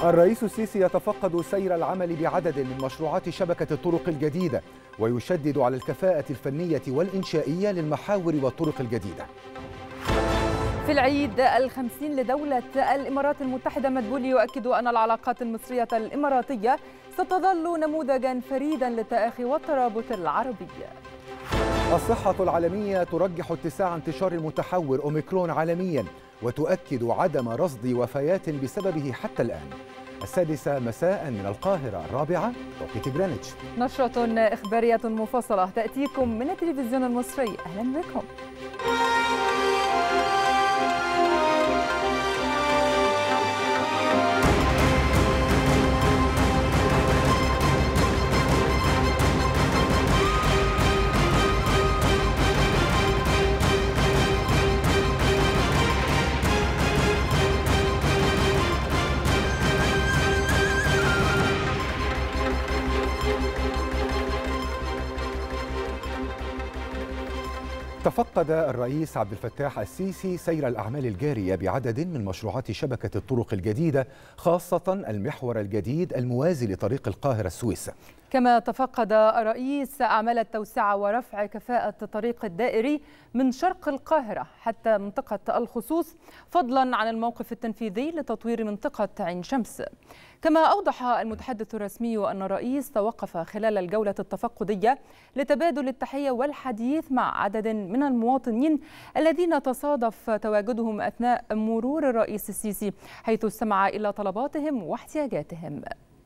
الرئيس السيسي يتفقد سير العمل بعدد من مشروعات شبكة الطرق الجديدة ويشدد على الكفاءة الفنية والإنشائية للمحاور والطرق الجديدة في العيد الخمسين لدولة الإمارات المتحدة مدبولي يؤكد أن العلاقات المصرية الإماراتية ستظل نموذجا فريدا للتآخي والترابط العربي الصحة العالمية ترجح اتساع انتشار المتحور أوميكرون عالميا وتؤكد عدم رصد وفيات بسببه حتى الآن السادسة مساء من القاهرة الرابعة توقيت جرينتش نشرة إخبارية مفصلة تأتيكم من التلفزيون المصري أهلا بكم تفقد الرئيس عبد الفتاح السيسي سير الأعمال الجارية بعدد من مشروعات شبكة الطرق الجديدة خاصة المحور الجديد الموازي لطريق القاهرة السويس كما تفقد الرئيس أعمال التوسعة ورفع كفاءة الطريق الدائري من شرق القاهرة حتى منطقة الخصوص فضلا عن الموقف التنفيذي لتطوير منطقة عين شمس كما أوضح المتحدث الرسمي أن الرئيس توقف خلال الجولة التفقدية لتبادل التحية والحديث مع عدد من المواطنين الذين تصادف تواجدهم أثناء مرور الرئيس السيسي حيث استمع إلى طلباتهم واحتياجاتهم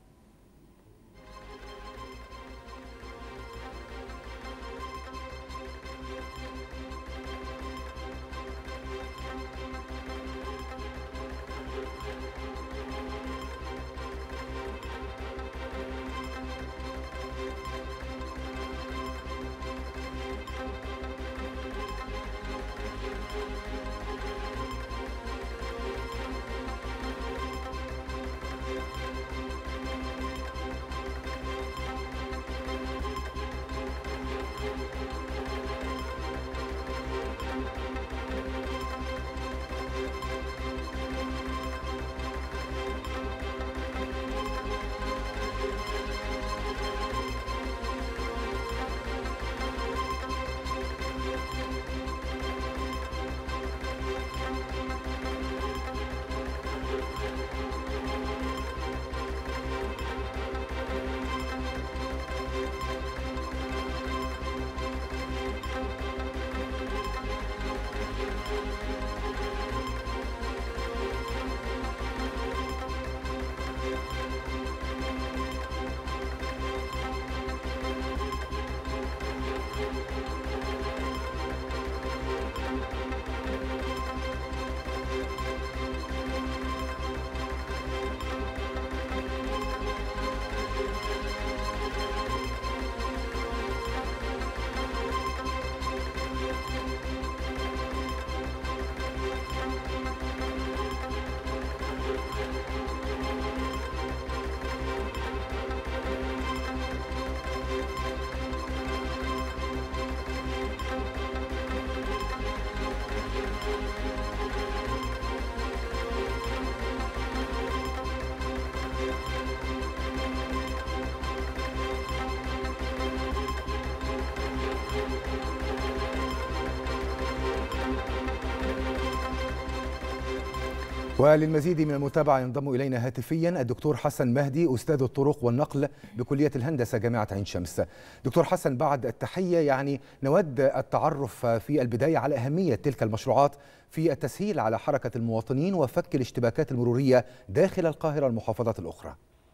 وللمزيد من المتابعة ينضم إلينا هاتفيا الدكتور حسن مهدي أستاذ الطرق والنقل بكلية الهندسة جامعة عين شمس دكتور حسن بعد التحية يعني نود التعرف في البداية على أهمية تلك المشروعات في التسهيل على حركة المواطنين وفك الاشتباكات المرورية داخل القاهرة المحافظات الأخرى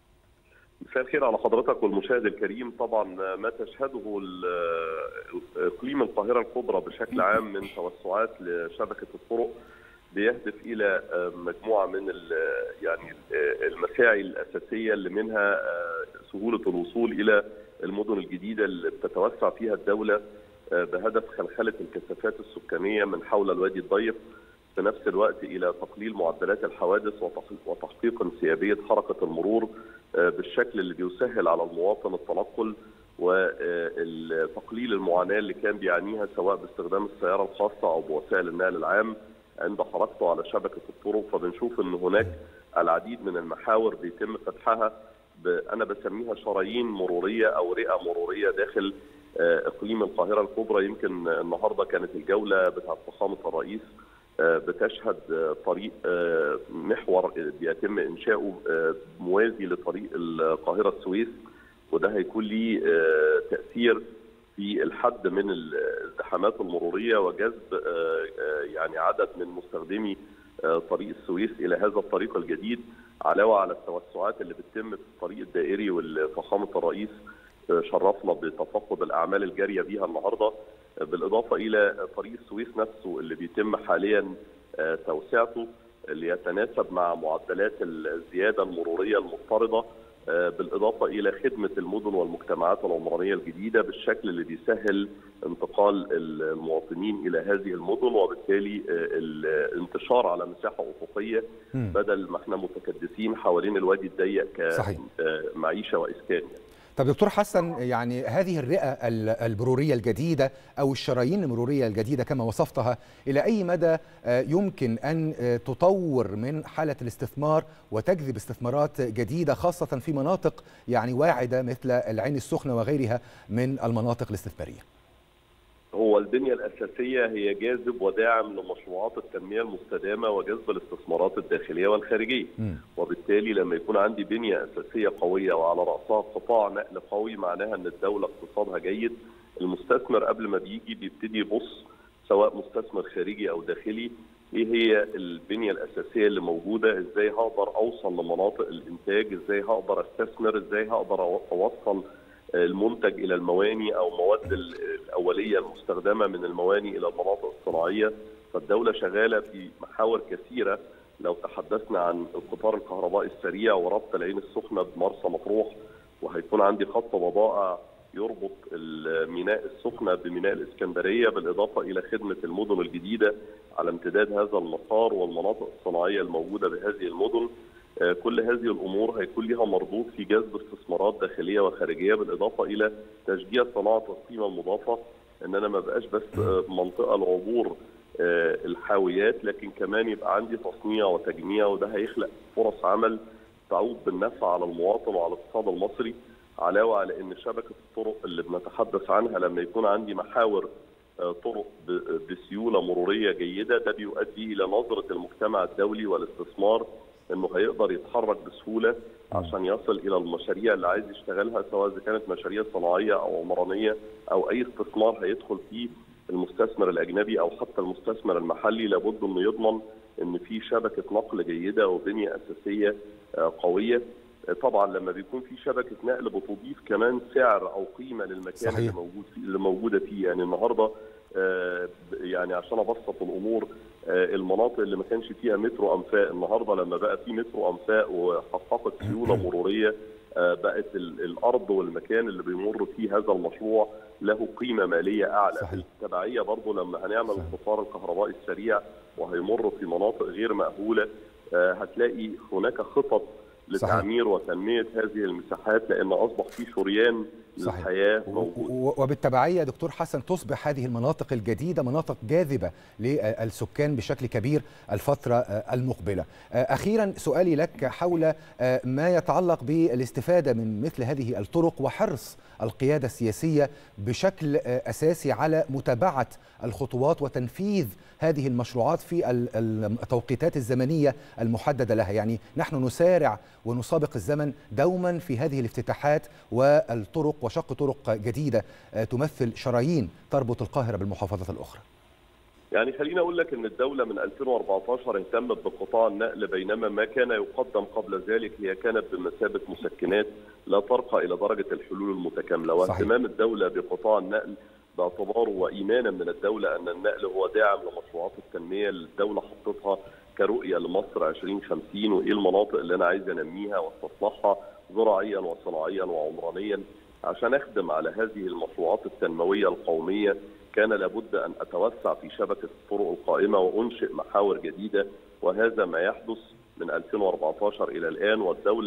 مساء الخير على حضرتك والمشاهد الكريم طبعا ما تشهده اقليم القاهره الكبرى بشكل عام من توسعات لشبكه الطرق بيهدف الى مجموعه من يعني المساعي الاساسيه اللي منها سهوله الوصول الى المدن الجديده اللي بتتوسع فيها الدوله بهدف خلخله الكثافات السكانيه من حول الوادي الضيق في نفس الوقت الى تقليل معدلات الحوادث وتحقيق انسيابيه حركه المرور بالشكل اللي بيسهل على المواطن التنقل وتقليل المعاناه اللي كان بيعانيها سواء باستخدام السياره الخاصه او بوسائل النقل العام عند حركته على شبكه الطرق فبنشوف ان هناك العديد من المحاور بيتم فتحها انا بسميها شرايين مروريه او رئه مروريه داخل اقليم القاهره الكبرى يمكن النهارده كانت الجوله بتاعت فخامه الرئيس بتشهد طريق محور بيتم انشاؤه موازي لطريق القاهره السويس وده هيكون ليه تاثير في الحد من الازدحامات المروريه وجذب يعني عدد من مستخدمي طريق السويس الى هذا الطريق الجديد علاوه على التوسعات اللي بتتم في الطريق الدائري والفخامه الرئيس شرفنا بتفقد الاعمال الجاريه بيها النهارده بالاضافه الى طريق السويس نفسه اللي بيتم حاليا توسعته اللي يتناسب مع معدلات الزياده المروريه المفترضه بالاضافه الى خدمه المدن والمجتمعات العمرانيه الجديده بالشكل اللي بيسهل انتقال المواطنين الى هذه المدن وبالتالي الانتشار على مساحه افقيه بدل ما احنا متكدسين حوالين الوادي الضيق كمعيشه واسكان يعني. طب دكتور حسن يعني هذه الرئة المرورية الجديدة أو الشرايين المرورية الجديدة كما وصفتها إلى أي مدى يمكن أن تطور من حالة الاستثمار وتجذب استثمارات جديدة خاصة في مناطق يعني واعدة مثل العين السخنة وغيرها من المناطق الاستثمارية هو البنية الأساسية هي جاذب وداعم لمشروعات التنمية المستدامة وجذب الاستثمارات الداخلية والخارجية م. وبالتالي لما يكون عندي بنية أساسية قوية وعلى رأسها قطاع نقل قوي معناها أن الدولة اقتصادها جيد المستثمر قبل ما بيجي بيبتدي يبص سواء مستثمر خارجي أو داخلي ايه هي البنيه الاساسيه اللي موجوده ازاي هقدر اوصل لمناطق الانتاج ازاي هقدر استثمر ازاي هقدر اوصل المنتج الى المواني او مواد الاوليه المستخدمه من المواني الى المناطق الصناعيه فالدوله شغاله في محاور كثيره لو تحدثنا عن القطار الكهربائي السريع وربط العين السخنه بمرسى مطروح وهيكون عندي خط بضائع يربط الميناء السخنه بميناء الاسكندريه بالاضافه الى خدمه المدن الجديده على امتداد هذا المسار والمناطق الصناعيه الموجوده بهذه المدن كل هذه الامور هيكون لها مردود في جذب استثمارات داخليه وخارجيه بالاضافه الى تشجيع صناعه القيمه المضافه ان انا ما بقاش بس منطقه لعبور الحاويات لكن كمان يبقى عندي تصنيع وتجميع وده هيخلق فرص عمل تعود بالنفع على المواطن وعلى الاقتصاد المصري علاوه على ان شبكه الطرق اللي بنتحدث عنها لما يكون عندي محاور طرق بسيوله مروريه جيده ده بيؤدي الى نظره المجتمع الدولي والاستثمار انه هيقدر يتحرك بسهوله عشان يصل الى المشاريع اللي عايز يشتغلها سواء اذا كانت مشاريع صناعيه او عمرانيه او اي استثمار هيدخل فيه المستثمر الاجنبي او حتى المستثمر المحلي لابد انه يضمن ان في شبكه نقل جيده وبنيه اساسيه قويه طبعا لما بيكون في شبكه نقل بتضيف كمان سعر او قيمه للمكان صحيح. اللي موجود فيه اللي موجوده فيه يعني النهارده يعني عشان ابسط الامور المناطق اللي ما كانش فيها مترو انفاق النهارده لما بقى في مترو انفاق وحققت سيوله مروريه بقت الارض والمكان اللي بيمر فيه هذا المشروع له قيمه ماليه اعلى صحيح. بالتبعيه برضه لما هنعمل القطار الكهربائي السريع وهيمر في مناطق غير مأهوله هتلاقي هناك خطط لتعمير وتنميه هذه المساحات لان اصبح في شريان صحيح. للحياه موجود وبالتبعيه دكتور حسن تصبح هذه المناطق الجديده مناطق جاذبه للسكان بشكل كبير الفتره المقبله. اخيرا سؤالي لك حول ما يتعلق بالاستفاده من مثل هذه الطرق وحرص القياده السياسيه بشكل اساسي على متابعه الخطوات وتنفيذ هذه المشروعات في التوقيتات الزمنيه المحدده لها، يعني نحن نسارع ونسابق الزمن دوما في هذه الافتتاحات والطرق وشق طرق جديده تمثل شرايين تربط القاهره بالمحافظات الاخرى. يعني خليني اقول لك ان الدوله من 2014 اهتمت بقطاع النقل بينما ما كان يقدم قبل ذلك هي كانت بمثابه مسكنات لا ترقى الى درجه الحلول المتكامله واهتمام الدوله بقطاع النقل باعتباره وايمانا من الدوله ان النقل هو داعم لمشروعات التنميه اللي الدوله حطتها كرؤيه لمصر 2050 وايه المناطق اللي انا عايز انميها واستصلحها زراعيا وصناعيا وعمرانيا عشان اخدم على هذه المشروعات التنمويه القوميه كان لابد ان اتوسع في شبكه الطرق القائمه وانشئ محاور جديده وهذا ما يحدث من 2014 الى الان والدوله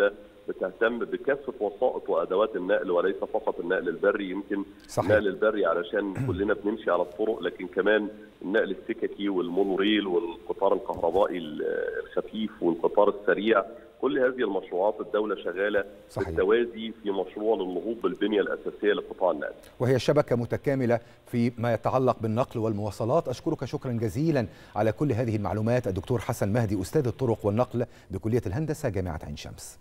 بتهتم بكافه وسائط وادوات النقل وليس فقط النقل البري يمكن صحيح. النقل البري علشان كلنا بنمشي على الطرق لكن كمان النقل السككي والمونوريل والقطار الكهربائي الخفيف والقطار السريع كل هذه المشروعات الدولة شغالة صحيح. بالتوازي في مشروع للنهوض بالبنية الأساسية لقطاع النقل وهي شبكة متكاملة فيما يتعلق بالنقل والمواصلات أشكرك شكرا جزيلا على كل هذه المعلومات الدكتور حسن مهدي أستاذ الطرق والنقل بكلية الهندسة جامعة عين شمس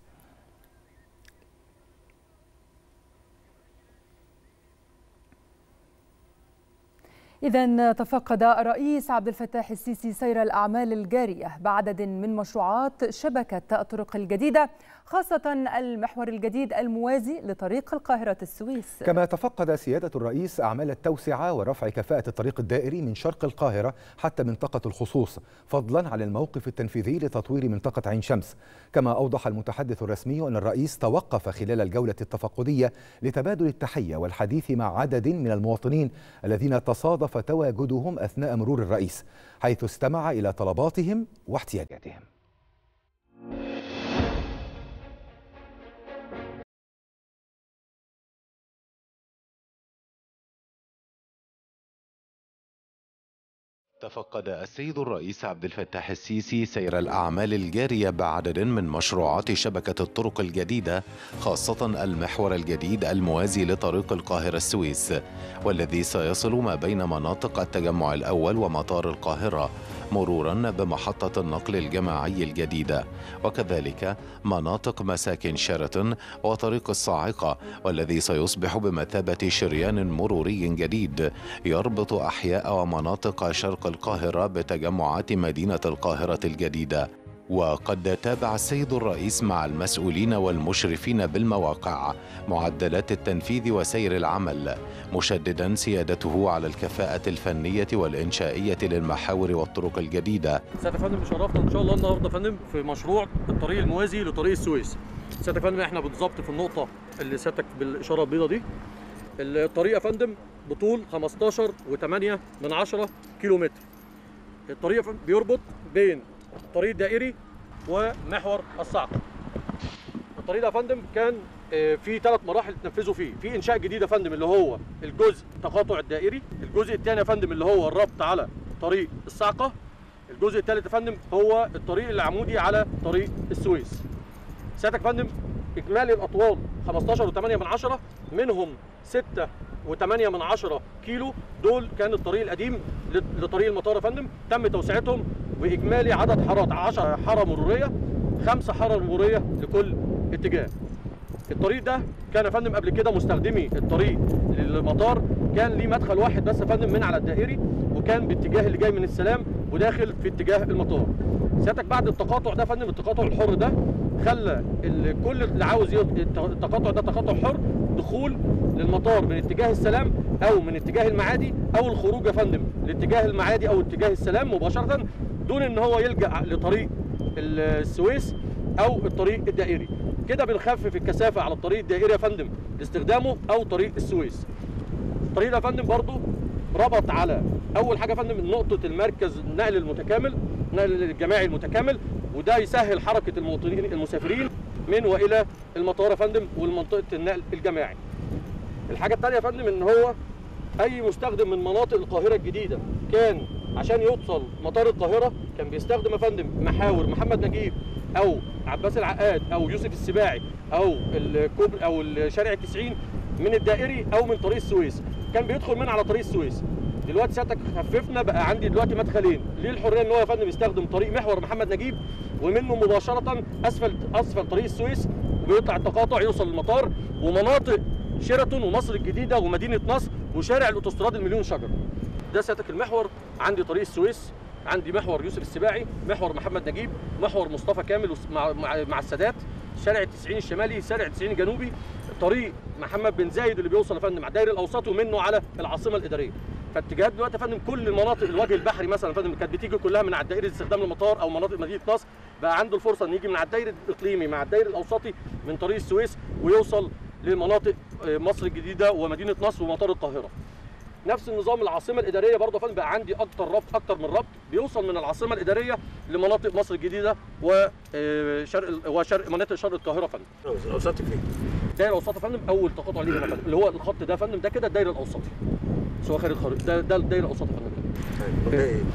إذا تفقد الرئيس عبد الفتاح السيسي سير الأعمال الجارية بعدد من مشروعات شبكة الطرق الجديدة خاصة المحور الجديد الموازي لطريق القاهرة السويس كما تفقد سيادة الرئيس أعمال التوسعة ورفع كفاءة الطريق الدائري من شرق القاهرة حتى منطقة الخصوص فضلا عن الموقف التنفيذي لتطوير منطقة عين شمس كما أوضح المتحدث الرسمي أن الرئيس توقف خلال الجولة التفقدية لتبادل التحية والحديث مع عدد من المواطنين الذين تصادف تواجدهم أثناء مرور الرئيس حيث استمع إلى طلباتهم واحتياجاتهم تفقد السيد الرئيس عبد الفتاح السيسي سير الأعمال الجارية بعدد من مشروعات شبكة الطرق الجديدة خاصة المحور الجديد الموازي لطريق القاهرة السويس والذي سيصل ما بين مناطق التجمع الأول ومطار القاهرة مرورا بمحطة النقل الجماعي الجديدة وكذلك مناطق مساكن شيراتون وطريق الصاعقة والذي سيصبح بمثابة شريان مروري جديد يربط أحياء ومناطق شرق القاهرة بتجمعات مدينة القاهرة الجديدة وقد تابع السيد الرئيس مع المسؤولين والمشرفين بالمواقع معدلات التنفيذ وسير العمل مشددا سيادته على الكفاءة الفنية والإنشائية للمحاور والطرق الجديدة سيادة فندم بشرفنا ان شاء الله النهارده فندم في مشروع الطريق الموازي لطريق السويس سيادة فندم احنا بالظبط في النقطة اللي سيادتك بالإشارة البيضاء دي الطريق يا فندم بطول 15 و8 من 10 كيلو متر الطريق يا فندم بيربط بين الطريق الدائري ومحور الصعقة الطريق ده يا فندم كان آه، في ثلاث مراحل تنفذوا فيه في انشاء جديد يا فندم اللي هو الجزء التقاطع الدائري الجزء الثاني يا فندم اللي هو الربط على طريق الصعقة الجزء الثالث يا فندم هو الطريق العمودي على طريق السويس سيادتك يا فندم اجمالي الاطوال 15 و8 من عشرة منهم 6 و8 من عشرة كيلو دول كان الطريق القديم لطريق المطار يا فندم تم توسعتهم واجمالي عدد حارات 10 حاره مروريه خمسه حاره مروريه لكل اتجاه الطريق ده كان يا فندم قبل كده مستخدمي الطريق للمطار كان ليه مدخل واحد بس يا فندم من على الدائري وكان باتجاه اللي جاي من السلام وداخل في اتجاه المطار سيادتك بعد التقاطع ده يا فندم التقاطع الحر ده خلى ال- كل اللي عاوز ي- الت- التقاطع ده تقاطع حر دخول للمطار من اتجاه السلام او من اتجاه المعادي او الخروج يا فندم لاتجاه المعادي او اتجاه السلام مباشره دون ان هو يلجا لطريق السويس او الطريق الدائري كده بنخفف الكثافه على الطريق الدائري يا فندم لاستخدامه او طريق السويس الطريق ده يا فندم برضه ربط على اول حاجه يا فندم نقطه المركز النقل المتكامل النقل الجماعي المتكامل وده يسهل حركه المواطنين المسافرين من والى المطار يا فندم والمنطقه النقل الجماعي الحاجه الثانيه يا فندم ان هو اي مستخدم من مناطق القاهره الجديده كان عشان يوصل مطار القاهره كان بيستخدم يا فندم محاور محمد نجيب او عباس العقاد او يوسف السباعي او الكوبري او الشارع التسعين من الدائري او من طريق السويس كان بيدخل من على طريق السويس دلوقتي سيادتك خففنا بقى عندي دلوقتي مدخلين ليه الحريه ان هو يا فندم يستخدم طريق محور محمد نجيب ومنه مباشره اسفل اسفل طريق السويس وبيطلع التقاطع يوصل للمطار ومناطق شيراتون ومصر الجديده ومدينه نصر وشارع الاوتوستراد المليون شجر ده سيادتك المحور عندي طريق السويس عندي محور يوسف السباعي محور محمد نجيب محور مصطفى كامل وس- مع مع, مع السادات شارع التسعين الشمالي شارع التسعين الجنوبي طريق محمد بن زايد اللي بيوصل يا فندم على الدائري الاوسط ومنه على العاصمه الاداريه فاتجاهات دلوقتي يا فندم كل المناطق الوجه البحري مثلا يا فندم كانت بتيجي كلها من على الدائري لاستخدام المطار او مناطق مدينه نصر بقى عنده الفرصه ان يجي من على الدائري الاقليمي مع الدائري الاوسطي من طريق السويس ويوصل لمناطق آه، مصر الجديده ومدينه نصر ومطار القاهره نفس النظام العاصمه الاداريه برضه يا فندم بقى عندي اكتر ربط اكتر من ربط بيوصل من العاصمه الاداريه لمناطق مصر الجديده وشرق وشرق مناطق شرق القاهره يا فندم اوساطك فين؟ الدايره الاوسطي يا فندم اول تقاطع ليه هنا يا فندم اللي هو الخط ده يا فندم ده كده الدايره الاوسطي سواء خارج الخريطه ده ده الدايره الاوسطي يا فندم طيب وده ايه؟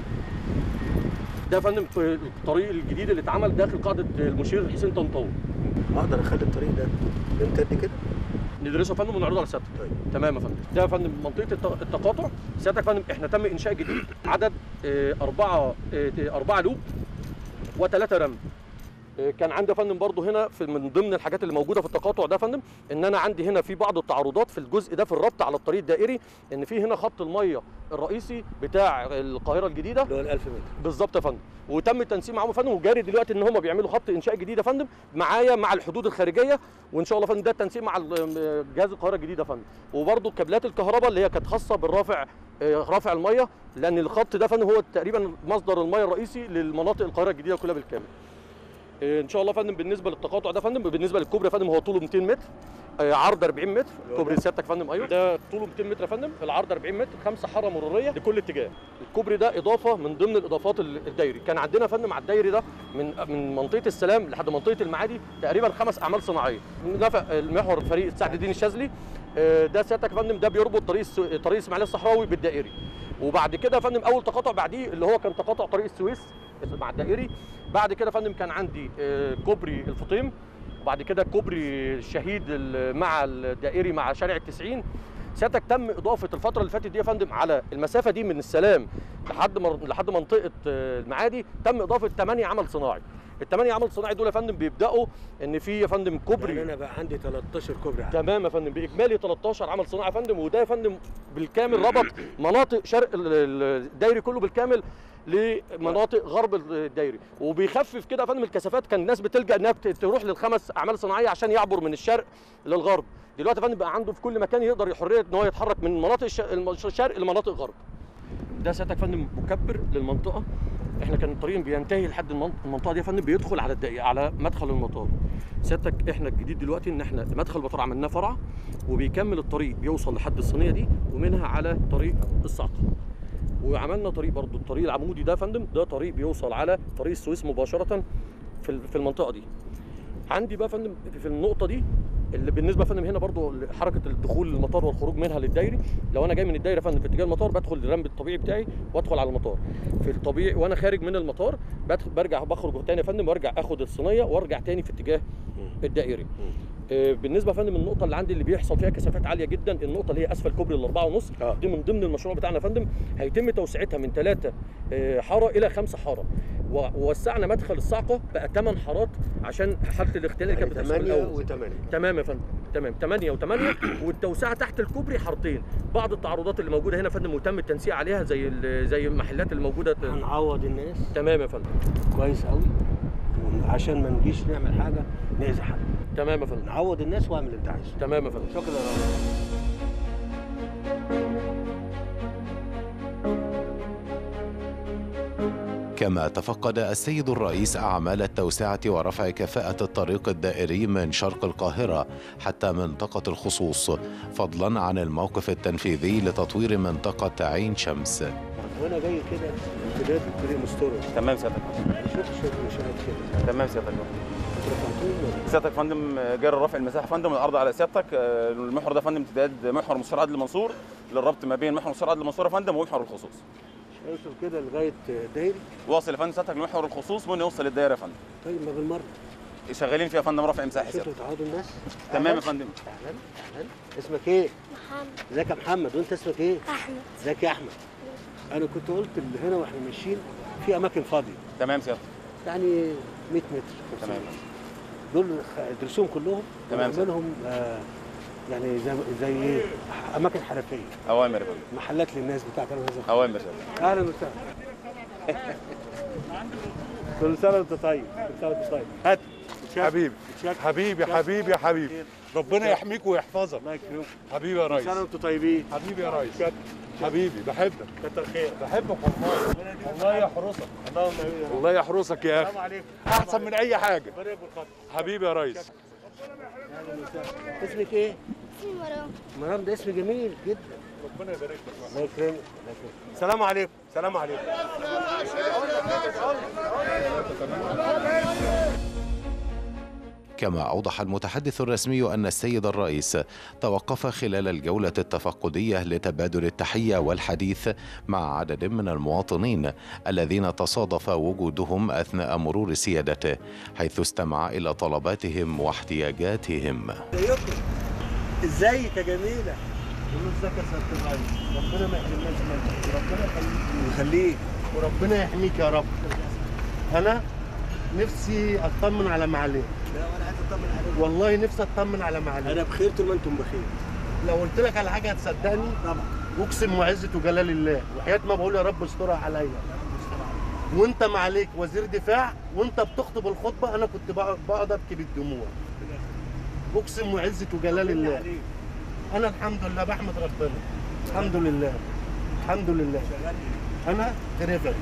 ده يا فندم في الطريق الجديد اللي اتعمل داخل قاعده المشير حسين طنطاوي اقدر اخلي الطريق ده يمتد كده؟ ندرسه يا فندم ونعرضه على سيادتك طيب تمام يا فندم ده يا فندم منطقه الت- التقاطع سيادتك يا فندم احنا تم انشاء جديد عدد آه، اربعه آه، اربعه لوب وثلاثه رمل آه، كان عندي يا فندم برضه هنا في من ضمن الحاجات اللي موجوده في التقاطع ده يا فندم ان انا عندي هنا في بعض التعارضات في الجزء ده في الربط على الطريق الدائري ان في هنا خط الميه الرئيسي بتاع القاهره الجديده اللي هو ال 1000 متر بالظبط يا فندم وتم التنسيق معاهم يا فندم وجاري دلوقتي ان هم بيعملوا خط انشاء جديد يا فندم معايا مع الحدود الخارجيه وان شاء الله يا فندم ده التنسيق مع ال- جهاز القاهره الجديد يا فندم وبرده كابلات الكهرباء اللي هي كانت خاصه بالرافع آه، رافع الميه لان الخط ده يا فندم هو تقريبا مصدر الميه الرئيسي للمناطق القاهره الجديده كلها بالكامل آه، ان شاء الله يا فندم بالنسبه للتقاطع ده يا فندم بالنسبه للكوبري يا فندم هو طوله 200 متر آه، عرض 40 متر كوبري سيادتك يا فندم ايوه ده طوله 200 متر يا فندم العرض 40 متر خمسه حاره مروريه لكل اتجاه الكوبري ده اضافه من ضمن الاضافات ال- الدايري كان عندنا يا فندم على الدايري ده من من منطقه السلام لحد منطقه المعادي تقريبا خمس اعمال صناعيه نفق المحور فريق سعد الدين الشاذلي آه، ده سيادتك يا فندم ده بيربط طريق الس- طريق اسماعيليه الصحراوي بالدائري وبعد كده يا فندم اول تقاطع بعديه اللي هو كان تقاطع طريق السويس مع الدائري بعد كده يا فندم كان عندي آه، كوبري الفطيم وبعد كده كوبري الشهيد ال- مع الدائري مع شارع التسعين سيادتك تم اضافه الفتره اللي فاتت دي يا فندم على المسافه دي من السلام لحد مر... لحد منطقه آه، المعادي تم اضافه 8 عمل صناعي الثمانيه عمل صناعي دول يا فندم بيبداوا ان في يا فندم كوبري يعني انا بقى عندي 13 كوبري عام. تمام يا فندم باجمالي 13 عمل صناعي يا فندم وده يا فندم بالكامل ربط مناطق شرق ال- ال- الدايري كله بالكامل لمناطق غرب الدايري وبيخفف كده يا فندم الكثافات كان الناس بتلجا انها بت- تروح للخمس اعمال صناعيه عشان يعبر من الشرق للغرب دلوقتي يا فندم بقى عنده في كل مكان يقدر حريه ان هو يتحرك من مناطق الش- الم- الشرق لمناطق الغرب ده سيادتك يا فندم مكبر للمنطقه احنا كان الطريق بينتهي لحد المن- المنطقه دي يا فندم بيدخل على الدقيقة على مدخل المطار سيادتك احنا الجديد دلوقتي ان احنا مدخل المطار عملناه فرع وبيكمل الطريق بيوصل لحد الصينيه دي ومنها على طريق الصعقه وعملنا طريق برضو الطريق العمودي ده يا فندم ده طريق بيوصل على طريق السويس مباشره في ال- في المنطقه دي عندي بقى يا فندم في النقطه دي اللي بالنسبه يا فندم هنا برضو حركه الدخول للمطار والخروج منها للدايري لو انا جاي من الدايره يا فندم في اتجاه المطار بدخل الرمب الطبيعي بتاعي وادخل على المطار في الطبيعي وانا خارج من المطار بدخل برجع بخرج تاني يا فندم وارجع اخد الصينيه وارجع تاني في اتجاه الدائري آه، بالنسبه يا فندم النقطه اللي عندي اللي بيحصل فيها كثافات عاليه جدا النقطه اللي هي اسفل كوبري الاربعه ونص آه. دي من ضمن المشروع بتاعنا يا فندم هيتم توسعتها من ثلاثه حاره الى خمسه حاره و- ووسعنا مدخل الصعقه بقى ثمان حارات عشان حاله الاختلال اللي يعني كانت بتحصل 8 الاول و8 تمام يا فندم تمام 8 و8 والتوسعه تحت الكوبري حارتين بعض التعرضات اللي موجوده هنا يا فندم وتم التنسيق عليها زي ال- زي المحلات اللي موجوده هنعوض الناس تمام يا فندم كويس قوي عشان ما نجيش نعمل حاجه نأذي حد تمام يا فندم نعوض الناس واعمل اللي انت عايزه تمام يا فندم شكرا يا رب كما تفقد السيد الرئيس أعمال التوسعة ورفع كفاءة الطريق الدائري من شرق القاهرة حتى منطقة الخصوص فضلا عن الموقف التنفيذي لتطوير منطقة عين شمس وانا جاي كده امتداد الطريق مستورد تمام سيادتك شوف شوف مشاهد كده تمام سيادتك رفعتوه سيادتك يا فندم جاري رفع المساحه يا فندم العرض على سيادتك آه، المحور ده يا فندم امتداد محور مستشار عادل المنصور للربط ما بين محور مستشار عادل المنصور يا فندم ومحور الخصوص شايفه كده لغايه دايري واصل يا فندم سيادتك لمحور الخصوص من يوصل للدائره يا فندم طيب ما بالمره شغالين فيها يا فندم رفع مساحي شفتوا سيادتك تعودوا الناس تمام يا فندم اهلا اهلا اسمك ايه؟ محمد ازيك يا محمد وانت اسمك ايه؟ احمد ازيك يا احمد انا كنت قلت اللي هنا واحنا ماشيين في اماكن فاضيه تمام سيادتك يعني 100 متر 50 تمام متر. دول خ- ادرسوهم كلهم تمام. ونعملهم آه يعني زي زي ايه اماكن حرفيه اوامر يا فندم محلات للناس بتاعت انا وزي اوامر سيادتك اهلا وسهلا كل سنه وانت طيب كل سنه وانت طيب هات حبيبي اتشكر. حبيبي حبيبي حبيبي ربنا يحميك ويحفظك الله يكرمك حبيبي يا كل ريس سنه وانتم طيبين حبيبي يا ريس شكرا. حبيبي بحبك كتر خير بحبك والله الله يحرسك اللهم امين يا رب الله يحرسك يا السلام اخي عليكم احسن من اي حاجه ربنا يكبر خاطرك حبيبي يا ريس اهلا وسهلا اسمك ايه؟ اسمي مروان مرام ده اسم جميل جدا ربنا يبارك لك الله يكرمك الله يكرمك سلام عليكم سلام عليكم كما أوضح المتحدث الرسمي أن السيد الرئيس توقف خلال الجولة التفقدية لتبادل التحية والحديث مع عدد من المواطنين الذين تصادف وجودهم أثناء مرور سيادته حيث استمع إلى طلباتهم واحتياجاتهم ازيكم ازيك يا جميله قول له ازيك يا سياده الرئيس ربنا ما يحرمناش منك وربنا يخليك ويخليك وربنا يحميك يا رب انا نفسي اطمن على معاليك لا وانا عايز اطمن عليك والله نفسي اطمن على معاليك انا بخير طول ما انتم بخير لو قلت لك على حاجه هتصدقني طبعا اقسم وعزه وجلال الله وحياه ما بقول يا رب استرها عليا وانت معاليك وزير دفاع وانت بتخطب الخطبه انا كنت بقعد بقعد ابكي بالدموع اقسم وعزه وجلال الله انا الحمد لله بحمد ربنا الحمد لله الحمد لله انا دليفري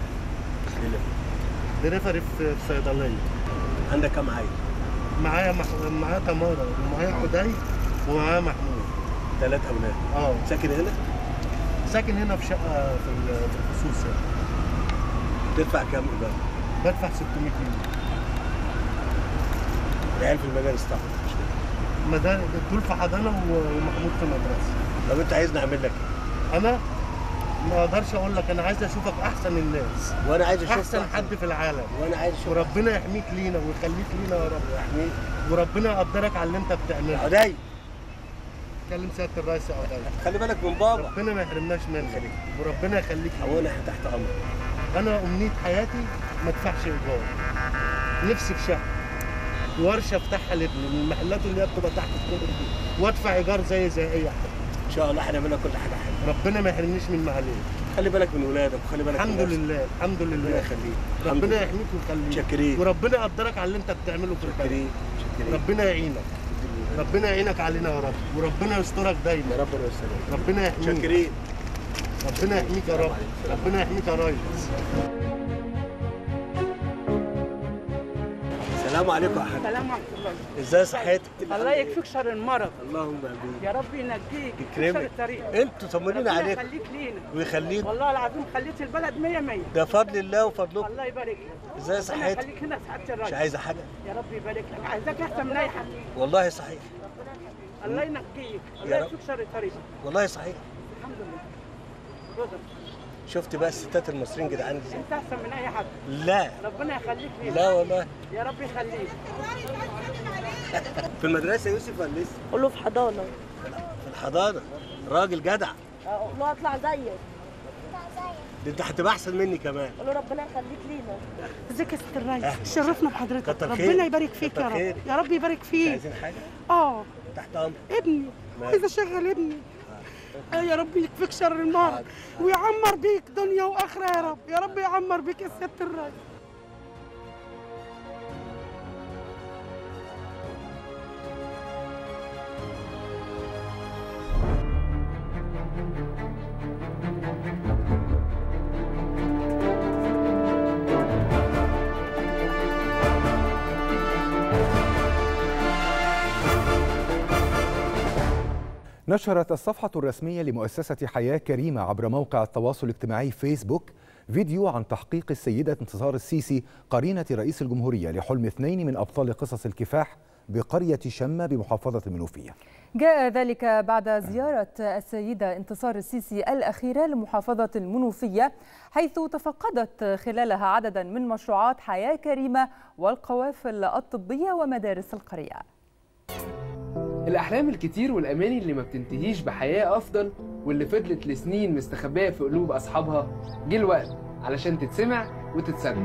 دليفري في في صيدليه عندك كام عيل؟ معايا مح... معايا تمارا ومعايا حدي ومعايا محمود ثلاث اولاد اه ساكن هنا؟ ساكن هنا في شقه في ال- في الخصوص يعني تدفع كام ايجار؟ بدفع 600 جنيه العيال في المدارس طبعا مش كده. مدار دول في حضانه و- ومحمود في مدرسه طب انت عايزني اعمل لك ايه؟ انا ما اقدرش اقول لك انا عايز اشوفك احسن الناس وانا عايز اشوف احسن حد في العالم وانا عايز اشوف وربنا يحميك لينا ويخليك لينا يا رب يحميك وربنا يقدرك على اللي انت بتعمله عدي كلم سياده الرئيس يا عدي خلي بالك من بابا ربنا ما يحرمناش منك يخليك. وربنا يخليك لينا. او انا تحت امرك انا امنيه حياتي ما ادفعش ايجار نفسي في شقه ورشه افتحها لابني من المحلات اللي هي بتبقى تحت الكوبري دي وادفع ايجار زي زي اي حد ان شاء الله هنعمل لك كل حاجه حلوه ربنا ما يحرمنيش من معاليه خلي بالك من ولادك وخلي بالك الحمد من نفسك. لله الحمد ربنا لله يخليك الحمد ربنا لله. يحميك ويخليك شاكرين وربنا يقدرك على اللي انت بتعمله في البلد شاكرين شاكرين ربنا يعينك ربنا يعينك علينا يا رب وربنا يسترك دايما يا رب والسلام ربنا يحميك شاكرين ربنا يحميك يا رب ربنا يحميك يا ريس السلام عليكم يا حاج سلام ورحمة الله ازاي صحتك الله يكفيك شر المرض اللهم امين يا رب ينجيك يكرمك. شر الطريق انتوا طمنين ربنا عليكم يخليك لينا ويخليك والله العظيم خليت البلد مية مية ده فضل الله وفضلكم الله يبارك لك ازاي ربنا صحتك يخليك هنا سعادة مش الراجل عايزه حاجه يا رب يبارك لك عايزاك احسن من اي حد والله صحيح الله ينجيك يا الله رب. يكفيك شر الطريق والله صحيح الحمد لله رضا شفت بقى الستات المصريين جدعان ازاي انت احسن من اي حد لا ربنا يخليك لينا لا والله يا رب يخليك في المدرسه يوسف ولا لسه قول له في حضانه في الحضانه راجل جدع قول له اطلع زيك ده انت هتبقى احسن مني كمان قول له ربنا يخليك لينا ازيك يا ست الريس أهلا. شرفنا بحضرتك كتر خير. ربنا يبارك فيك كتر يا رب خير. يا رب يبارك مش فيك عايزين حاجه اه تحت امرك ابني ماشي. عايز اشغل ابني آه يا رب يكفيك شر المرض ويعمر بيك دنيا واخره يا رب يا رب يعمر بيك يا ست الريس نشرت الصفحة الرسمية لمؤسسة حياة كريمة عبر موقع التواصل الاجتماعي فيسبوك فيديو عن تحقيق السيدة انتصار السيسي قرينة رئيس الجمهورية لحلم اثنين من أبطال قصص الكفاح بقرية شمة بمحافظة المنوفية جاء ذلك بعد زيارة السيدة انتصار السيسي الأخيرة لمحافظة المنوفية حيث تفقدت خلالها عددا من مشروعات حياة كريمة والقوافل الطبية ومدارس القرية الأحلام الكتير والأماني اللي ما بتنتهيش بحياة أفضل واللي فضلت لسنين مستخبية في قلوب أصحابها جه الوقت علشان تتسمع وتتصدق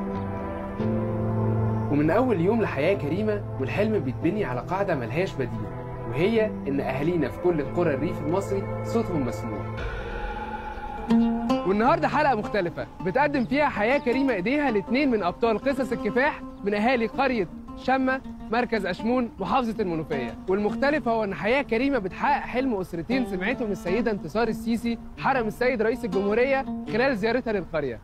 ومن أول يوم لحياة كريمة والحلم بيتبني على قاعدة ملهاش بديل وهي إن أهالينا في كل القرى الريف المصري صوتهم مسموع والنهارده حلقة مختلفة بتقدم فيها حياة كريمة إيديها لاتنين من أبطال قصص الكفاح من أهالي قرية شمة مركز أشمون محافظة المنوفية والمختلف هو أن حياة كريمة بتحقق حلم أسرتين سمعتهم السيدة انتصار السيسي حرم السيد رئيس الجمهورية خلال زيارتها للقرية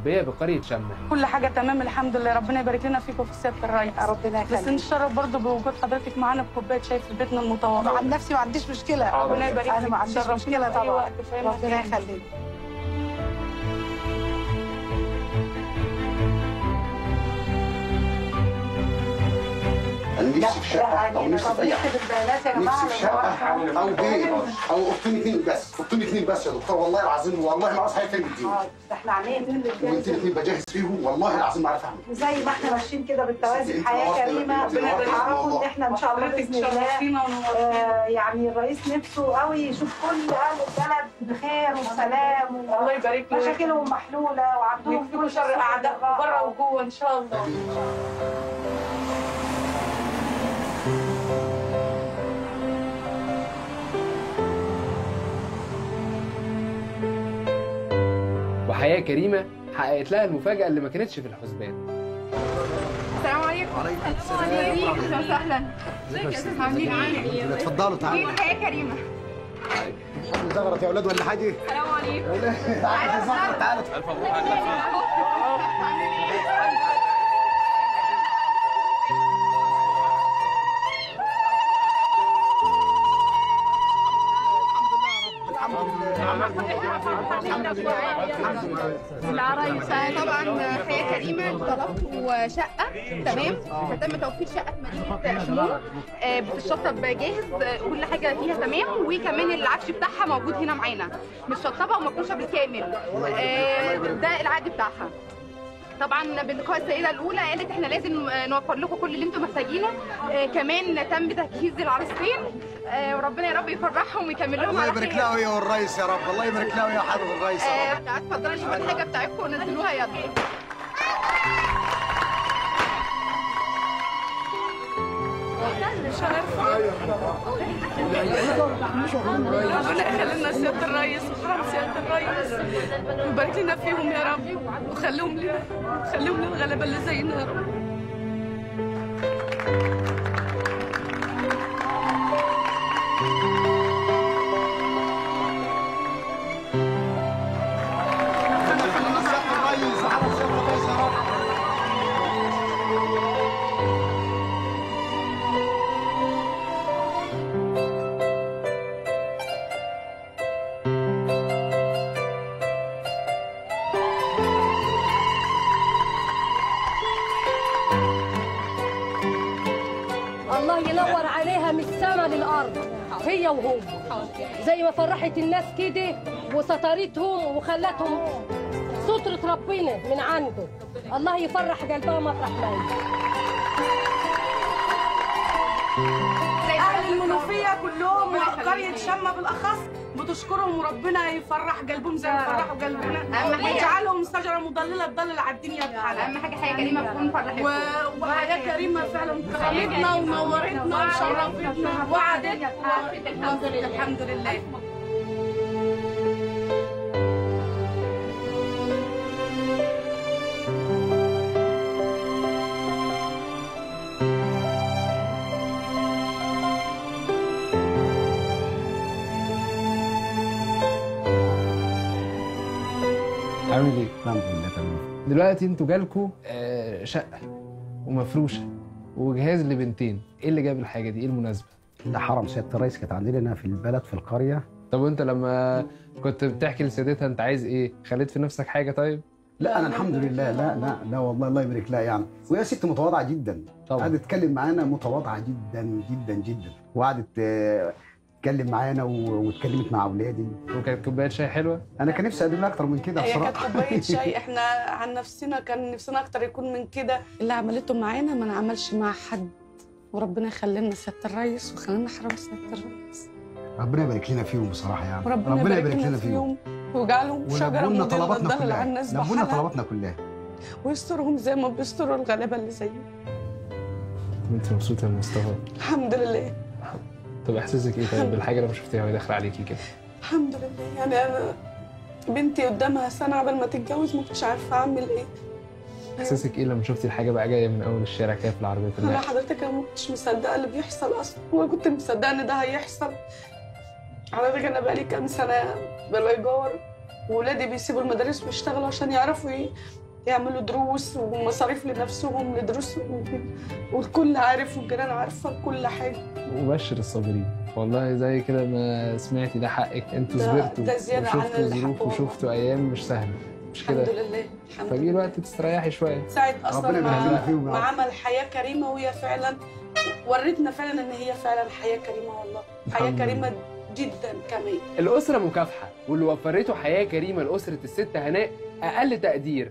المتربيه بقريه شمه كل حاجه تمام الحمد لله ربنا يبارك لنا فيكم في سياده الرئيس ربنا يخليك بس نتشرف برضه بوجود حضرتك معانا بكوبايه شاي في بيتنا المتواضع عن نفسي ما عنديش مشكله ربنا يبارك انا فيك. ما عنديش تشرفينا مشكله في أي طبعا وقت في أي ربنا مكان. يخليك انا نفسي في شقه او نفسي في اي حاجه نفسي في شقه او بيت او اوضتين اثنين بس اوضتين اثنين بس يا دكتور والله العظيم والله ما عاوز حاجه تاني من الدنيا ده احنا عاملين اوضتين اثنين بجهز فيهم والله العظيم ما عارف اعمل زي ما احنا ماشيين كده بالتوازي انت حياه واخدة- كريمه انت واخدة تعرفوا ان الموضوع. احنا ان شاء الله حضرتك باذن الله تشرفينا ونورتينا. آه، يعني الرئيس نفسه قوي يشوف كل اهل البلد بخير وسلام الله يبارك لك. مشاكلهم محلوله وعندهم يكفيكم شر اعداء بره وجوه ان شاء الله وحياه كريمه حققت لها المفاجاه اللي ما كانتش في الحسبان السلام عليكم وعليكم السلام اهلا وسهلا ازيك يا استاذ عاملين ايه؟ اتفضلوا تعالوا دي حياه كريمه زغرت يا اولاد ولا حاجه السلام عليكم تعالوا زغرت تعالوا الف مبروك العرايس طبعا حياه كريمه طلبتوا شقه تمام فتم توفير شقه في مدينه شمول آه، بتتشطب جاهز آه، كل حاجه فيها تمام وكمان العفش بتاعها موجود هنا معانا متشطبه ومفروشه بالكامل آه، ده العقد بتاعها طبعا بلقاء السيده الاولى قالت احنا لازم آه، نوفر لكم كل اللي انتم محتاجينه آه، كمان تم تجهيز العروستين آه، وربنا يا رب يفرحهم ويكمل لهم الله على يبارك خير له يا الرئيس يا رب الله يبارك له يا حضره الرئيس يا رب آه، اتفضلوا شوفوا الحاجه بتاعتكم ونزلوها يلا ربنا يخلي لنا سياده الرئيس وحرم سياده الرئيس ويبارك لنا فيهم يا رب وخليهم لنا خليهم للغلابه اللي زينا يا رب الله ينور عليها من السما للارض هي وهو زي ما فرحت الناس كده وسترتهم وخلتهم سترة ربنا من عنده الله يفرح قلبها مطرح ما هي. اهل المنوفيه كلهم وقريه شمه بالاخص بتشكرهم وربنا يفرح قلبهم زي ما فرحوا قلبنا أهم حاجة- ويجعلهم شجره مضلله تضلل على الدنيا بحالها اهم حاجه حياه كريمه تكون فرحتكم و... وحياه كريمه فعلا كرمتنا ونورتنا وشرفتنا وعدت الحمد لله الحمد لله عامل ايه؟ الحمد لله تمام دلوقتي انتوا جالكوا آه، شقه ومفروشه وجهاز لبنتين ايه اللي جاب الحاجه دي ايه المناسبه ده حرم سياده الرئيس كانت عندنا في البلد في القريه طب وانت لما كنت بتحكي لسيدتها انت عايز ايه خليت في نفسك حاجه طيب لا انا الحمد لله لا لا لا والله الله يبارك لها يعني وهي ست متواضعه جدا طبعا. قعدت تتكلم معانا متواضعه جدا جدا جدا وقعدت آه، تتكلم معانا و- واتكلمت مع اولادي وكانت كوبايه شاي حلوه انا كان نفسي اقدم لها اكتر من كده هي كانت بصراحه كوبايه شاي احنا عن نفسنا كان نفسنا اكتر يكون من كده اللي عملته معانا ما نعملش مع حد وربنا يخلي لنا سياده الرئيس وخلي لنا حرم سياده الرئيس ربنا يبارك لنا فيهم بصراحه يعني وربنا يبارك لنا فيهم ويجعلهم شجره ولبوا لنا مضله طلباتنا تضلل كلها على الناس لبوا لنا بحالها طلباتنا كلها ويسترهم زي ما بيستروا الغلابه اللي زينا انت مبسوطه يا مصطفى الحمد لله طب احساسك ايه طيب بالحاجه لما شفتيها وهي داخله عليكي كده الحمد لله يعني انا بنتي قدامها سنه قبل ما تتجوز ما كنتش عارفه اعمل ايه احساسك ايه لما شفتي الحاجه بقى جايه من اول الشارع كده في العربيه انا اللي حضرتك انا ما كنتش مصدقه اللي بيحصل اصلا ولا كنت مصدقه ان ده هيحصل حضرتك انا بقالي كام سنه بالايجار وولادي بيسيبوا المدارس ويشتغلوا عشان يعرفوا ي- يعملوا دروس ومصاريف لنفسهم لدروسهم وكده. والكل عارف والجيران عارفه كل حاجه وبشر الصابرين والله زي كده ما سمعتي ده حقك انتوا ده- صبرتوا ده زيادة عن وشفتوا اللي ظروف حقه والله. وشفتوا ايام مش سهله مش كده الحمد لله الحمد فجي لله الوقت تستريحي شويه ساعد اصلا ربنا مع, يبارك فيهم يا مع رب. عمل حياه كريمه وهي فعلا ورتنا فعلا ان هي فعلا حياه كريمه والله حياه الحمد كريمه جدا كمان الأسرة مكافحة واللي وفرته حياة كريمة لأسرة الست هناء أقل تقدير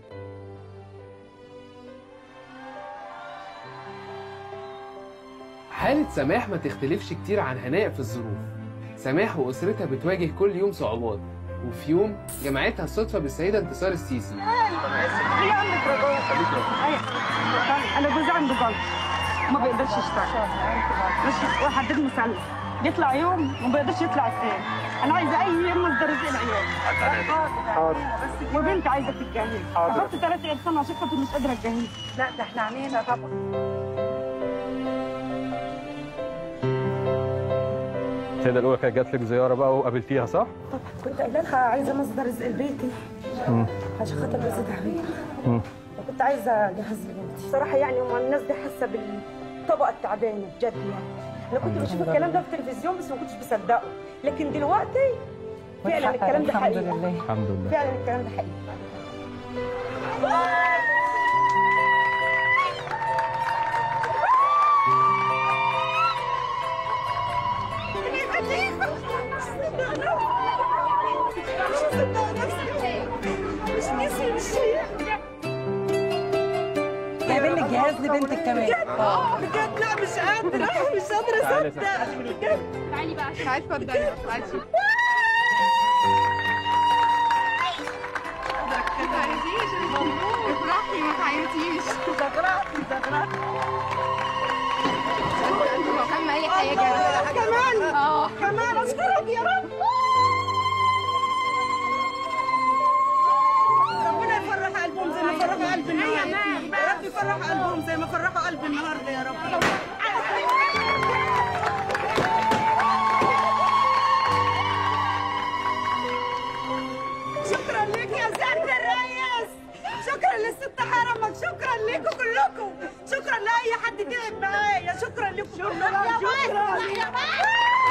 حالة سماح ما تختلفش كتير عن هناء في الظروف سماح وأسرتها بتواجه كل يوم صعوبات وفي يوم جمعتها الصدفة بالسيدة انتصار السيسي هي عندك رجاء ايوه انا جوزي عنده جلط ما بيقدرش يشتغل مش وحدد مثلث بيطلع يوم وما بيقدرش يطلع الثاني انا عايزه اي يوم مصدر رزق العيال حاضر وبنت عايزه تتجوز اخدت ثلاث عيال سنه عشان خاطر مش قادره اتجوز لا ده احنا عمينا طبعا السيدة الأولى كانت جات لك زيارة بقى وقابلتيها صح؟ كنت قايله لها عايزه مصدر رزق لبيتي مم. عشان خاطر رزق تعبان مم. وكنت عايزه اجهز لبنتي صراحه يعني هم الناس دي حاسه بالطبقه التعبانه بجد يعني انا كنت بشوف الكلام ده في التلفزيون بس ما كنتش بصدقه لكن دلوقتي فعلا الكلام ده حقيقي الحمد لله فعلا الكلام ده حقيقي جايبين لك جهاز لبنتك كمان اه بجد لا مش قادره مش قادره تعالي اصدق بجد تعالي بقى تعالي اتفضلي تعالي ما تعيطيش افرحي ما تعيطيش زغرقتي زغرقتي كم اي حاجه كمان اه كمان اشكرك يا رب ربنا يفرح قلبهم زي ما فرحوا قلبي النهارده يا رب يفرح قلبهم زي ما فرحوا قلبي النهارده يا رب شكرا لك يا سيادة الريس شكرا للست حرمك شكرا لكم كلكم شكرا لاي حد تعب معايا شكرا لكم كلكم شكرا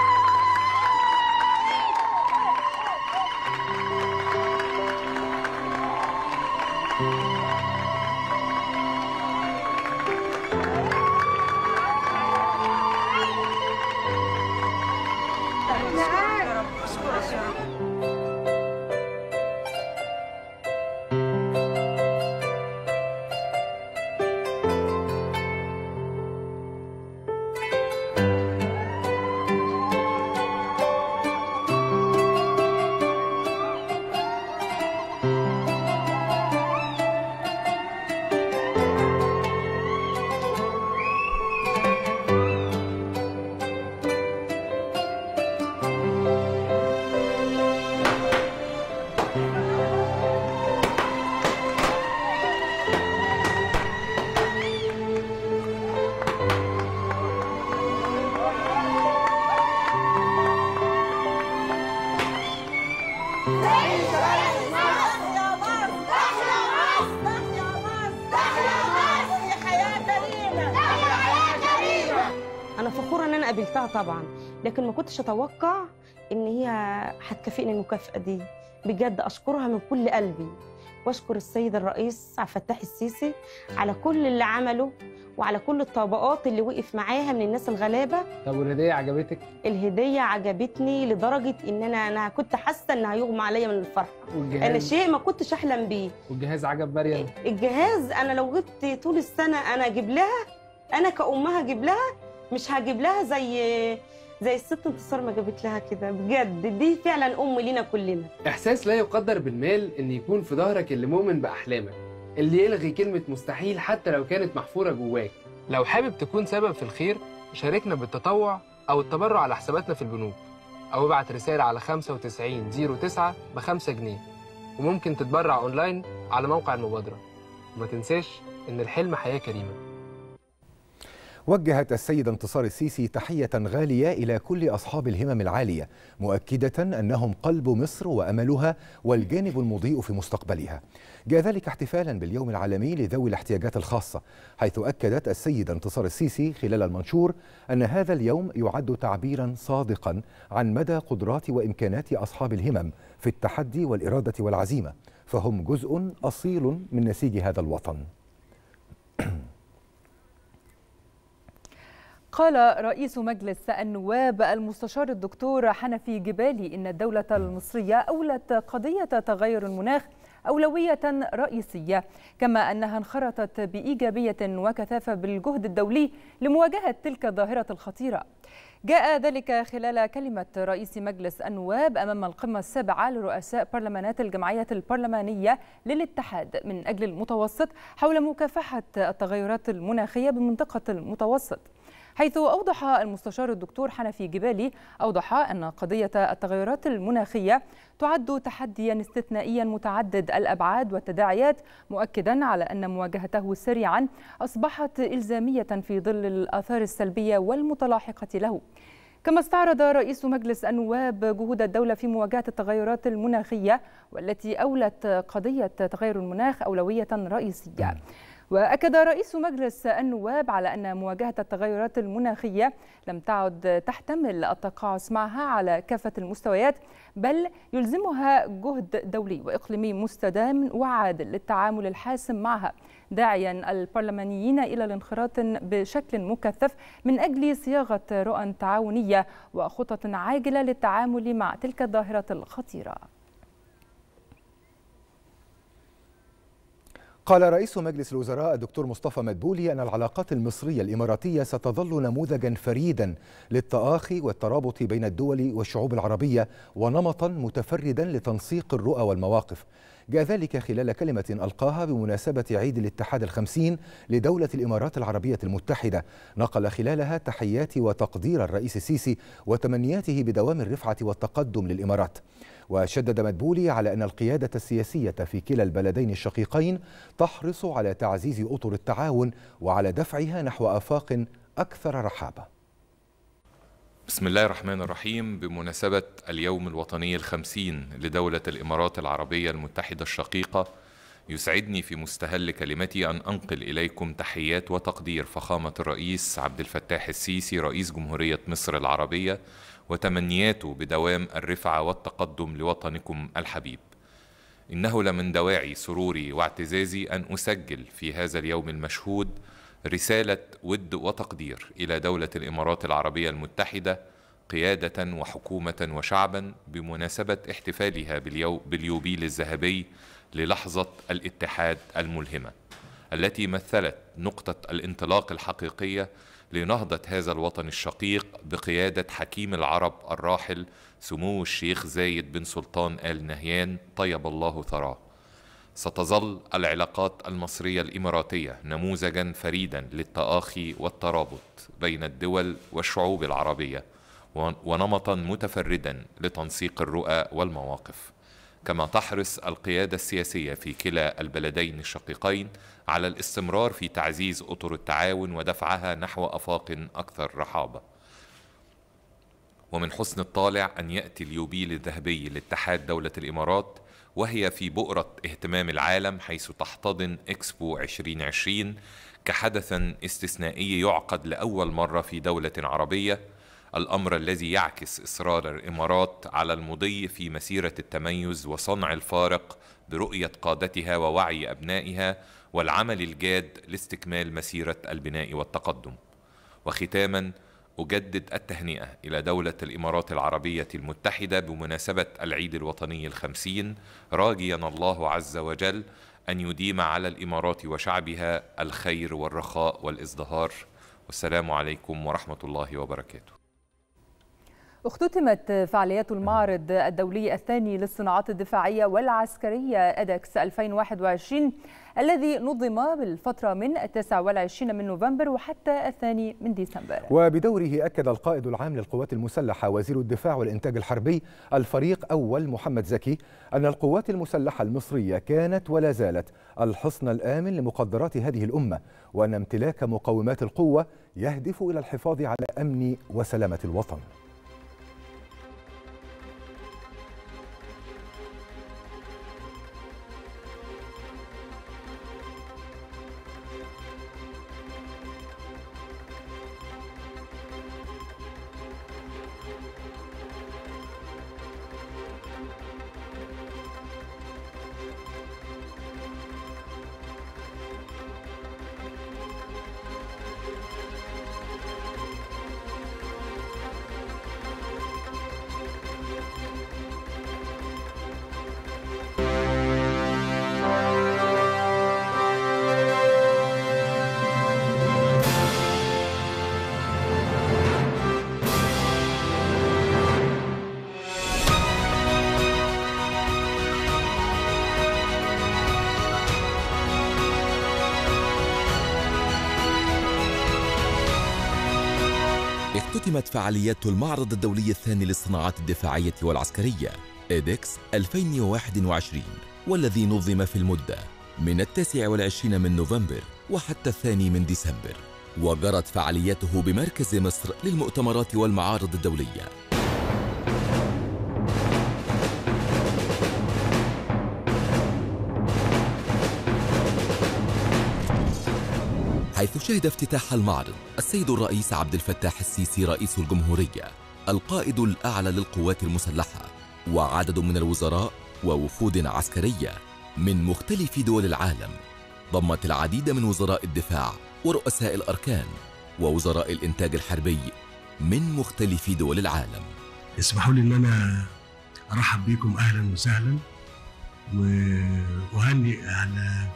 انا فخوره ان انا قابلتها طبعا لكن ما كنتش اتوقع ان هي هتكافئني المكافاه دي بجد اشكرها من كل قلبي واشكر السيد الرئيس عبد الفتاح السيسي على كل اللي عمله وعلى كل الطبقات اللي وقف معاها من الناس الغلابه طب والهدية عجبتك؟ الهديه عجبتني لدرجه ان انا انا كنت حاسه ان هيغمى عليا من الفرحه والجهاز انا شيء ما كنتش احلم بيه والجهاز عجب مريم الجهاز انا لو جبت طول السنه انا اجيب لها انا كامها اجيب لها مش هجيب لها زي زي الست انتصار ما جابت لها كده بجد دي فعلا ام لينا كلنا إحساس لا يقدر بالمال إن يكون في ظهرك اللي مؤمن بأحلامك اللي يلغي كلمة مستحيل حتى لو كانت محفورة جواك لو حابب تكون سبب في الخير شاركنا بالتطوع أو التبرع على حساباتنا في البنوك أو ابعت رسالة على 9509 ب 5 جنيه وممكن تتبرع أونلاين على موقع المبادرة وما تنساش إن الحلم حياة كريمة وجهت السيدة انتصار السيسي تحية غالية إلى كل أصحاب الهمم العالية مؤكدة أنهم قلب مصر وأملها والجانب المضيء في مستقبلها جاء ذلك احتفالا باليوم العالمي لذوي الاحتياجات الخاصة حيث أكدت السيدة انتصار السيسي خلال المنشور أن هذا اليوم يعد تعبيرا صادقا عن مدى قدرات وإمكانات أصحاب الهمم في التحدي والإرادة والعزيمة فهم جزء أصيل من نسيج هذا الوطن قال رئيس مجلس النواب المستشار الدكتور حنفي جبالي إن الدولة المصرية أولت قضية تغير المناخ أولوية رئيسية كما أنها انخرطت بإيجابية وكثافة بالجهد الدولي لمواجهة تلك الظاهرة الخطيرة جاء ذلك خلال كلمة رئيس مجلس النواب أمام القمة السابعة لرؤساء برلمانات الجمعية البرلمانية للاتحاد من أجل المتوسط حول مكافحة التغيرات المناخية بمنطقة المتوسط حيث أوضح المستشار الدكتور حنفي جبالي أوضح أن قضية التغيرات المناخية تعد تحديا استثنائيا متعدد الأبعاد والتداعيات مؤكدا على أن مواجهته سريعا أصبحت إلزامية في ظل الآثار السلبية والمتلاحقة له كما استعرض رئيس مجلس النواب جهود الدولة في مواجهة التغيرات المناخية والتي أولت قضية تغير المناخ أولوية رئيسية وأكد رئيس مجلس النواب على أن مواجهة التغيرات المناخية لم تعد تحتمل التقاعس معها على كافة المستويات بل يلزمها جهد دولي وإقليمي مستدام وعادل للتعامل الحاسم معها داعيا البرلمانيين إلى الانخراط بشكل مكثف من أجل صياغة رؤى تعاونية وخطط عاجلة للتعامل مع تلك الظاهرة الخطيرة قال رئيس مجلس الوزراء الدكتور مصطفى مدبولي أن العلاقات المصرية الإماراتية ستظل نموذجا فريدا للتآخي والترابط بين الدول والشعوب العربية ونمطا متفردا لتنسيق الرؤى والمواقف جاء ذلك خلال كلمة ألقاها بمناسبة عيد الاتحاد الخمسين لدولة الإمارات العربية المتحدة نقل خلالها تحيات وتقدير الرئيس السيسي وتمنياته بدوام الرفعة والتقدم للإمارات وشدد مدبولي على أن القيادة السياسية في كلا البلدين الشقيقين تحرص على تعزيز أطر التعاون وعلى دفعها نحو آفاق أكثر رحابة بسم الله الرحمن الرحيم بمناسبة اليوم الوطني الخمسين لدولة الإمارات العربية المتحدة الشقيقة يسعدني في مستهل كلمتي أن أنقل إليكم تحيات وتقدير فخامة الرئيس عبد الفتاح السيسي رئيس جمهورية مصر العربية وتمنياته بدوام الرفعة والتقدم لوطنكم الحبيب إنه لمن دواعي سروري واعتزازي أن أسجل في هذا اليوم المشهود رسالة ود وتقدير إلى دولة الإمارات العربية المتحدة قيادة وحكومة وشعبا بمناسبة احتفالها باليو باليوبيل الذهبي للحظة الاتحاد الملهمة التي مثلت نقطة الانطلاق الحقيقية لنهضة هذا الوطن الشقيق بقيادة حكيم العرب الراحل سمو الشيخ زايد بن سلطان آل نهيان طيب الله ثراه ستظل العلاقات المصرية الإماراتية نموذجا فريدا للتآخي والترابط بين الدول والشعوب العربية ونمطا متفردا لتنسيق الرؤى والمواقف كما تحرص القيادة السياسية في كلا البلدين الشقيقين على الاستمرار في تعزيز أطر التعاون ودفعها نحو أفاق أكثر رحابة ومن حسن الطالع أن يأتي اليوبيل الذهبي لاتحاد دولة الإمارات وهي في بؤرة اهتمام العالم حيث تحتضن إكسبو 2020 كحدث استثنائي يعقد لأول مرة في دولة عربية الأمر الذي يعكس إصرار الإمارات على المضي في مسيرة التميز وصنع الفارق برؤية قادتها ووعي أبنائها والعمل الجاد لاستكمال مسيرة البناء والتقدم وختاما أجدد التهنئة إلى دولة الإمارات العربية المتحدة بمناسبة العيد الوطني الخمسين راجيا الله عز وجل أن يديم على الإمارات وشعبها الخير والرخاء والازدهار والسلام عليكم ورحمة الله وبركاته اختتمت فعاليات المعرض الدولي الثاني للصناعات الدفاعية والعسكرية أدكس 2021 الذي نظم بالفترة من التاسع والعشرين من نوفمبر وحتى الثاني من ديسمبر وبدوره أكد القائد العام للقوات المسلحة وزير الدفاع والإنتاج الحربي الفريق أول محمد زكي أن القوات المسلحة المصرية كانت ولا زالت الحصن الآمن لمقدرات هذه الأمة وأن امتلاك مقومات القوة يهدف إلى الحفاظ على أمن وسلامة الوطن اختتمت فعاليات المعرض الدولي الثاني للصناعات الدفاعية والعسكرية إيدكس 2021 والذي نظم في المدة من التاسع والعشرين من نوفمبر وحتى الثاني من ديسمبر وجرت فعالياته بمركز مصر للمؤتمرات والمعارض الدولية حيث شهد افتتاح المعرض السيد الرئيس عبد الفتاح السيسي رئيس الجمهورية القائد الأعلى للقوات المسلحة وعدد من الوزراء ووفود عسكرية من مختلف دول العالم ضمت العديد من وزراء الدفاع ورؤساء الأركان ووزراء الإنتاج الحربي من مختلف دول العالم اسمحوا لي ان انا ارحب بيكم اهلا وسهلا واهنئ على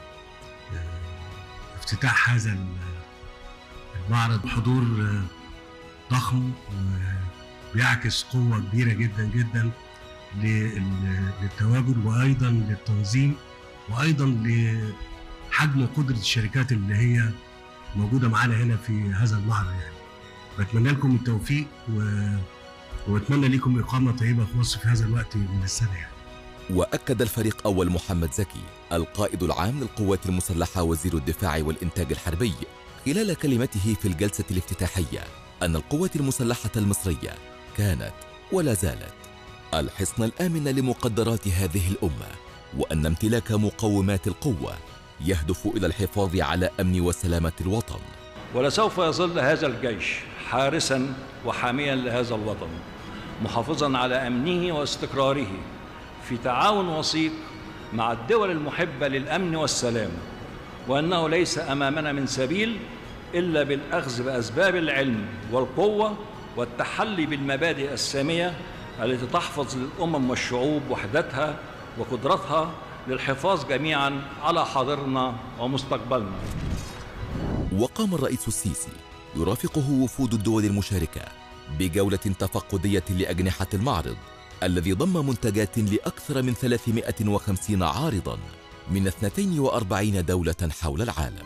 افتتاح هذا المعرض حضور ضخم وبيعكس قوة كبيرة جدا جدا للتواجد وأيضا للتنظيم وأيضا لحجم وقدرة الشركات اللي هي موجودة معانا هنا في هذا المعرض يعني بتمنى لكم التوفيق و... واتمنى لكم إقامة طيبة في مصر في هذا الوقت من السنة يعني. وأكد الفريق أول محمد زكي القائد العام للقوات المسلحة وزير الدفاع والإنتاج الحربي خلال كلمته في الجلسة الافتتاحية أن القوات المسلحة المصرية كانت ولا زالت الحصن الآمن لمقدرات هذه الأمة وأن امتلاك مقومات القوة يهدف إلى الحفاظ على أمن وسلامة الوطن ولسوف يظل هذا الجيش حارسا وحاميا لهذا الوطن محافظا على أمنه واستقراره في تعاون وثيق مع الدول المحبة للأمن والسلام وأنه ليس أمامنا من سبيل إلا بالأخذ بأسباب العلم والقوة والتحلي بالمبادئ السامية التي تحفظ للأمم والشعوب وحدتها وقدرتها للحفاظ جميعا على حاضرنا ومستقبلنا وقام الرئيس السيسي يرافقه وفود الدول المشاركة بجولة تفقدية لأجنحة المعرض الذي ضم منتجات لأكثر من 350 عارضاً من 42 دولة حول العالم.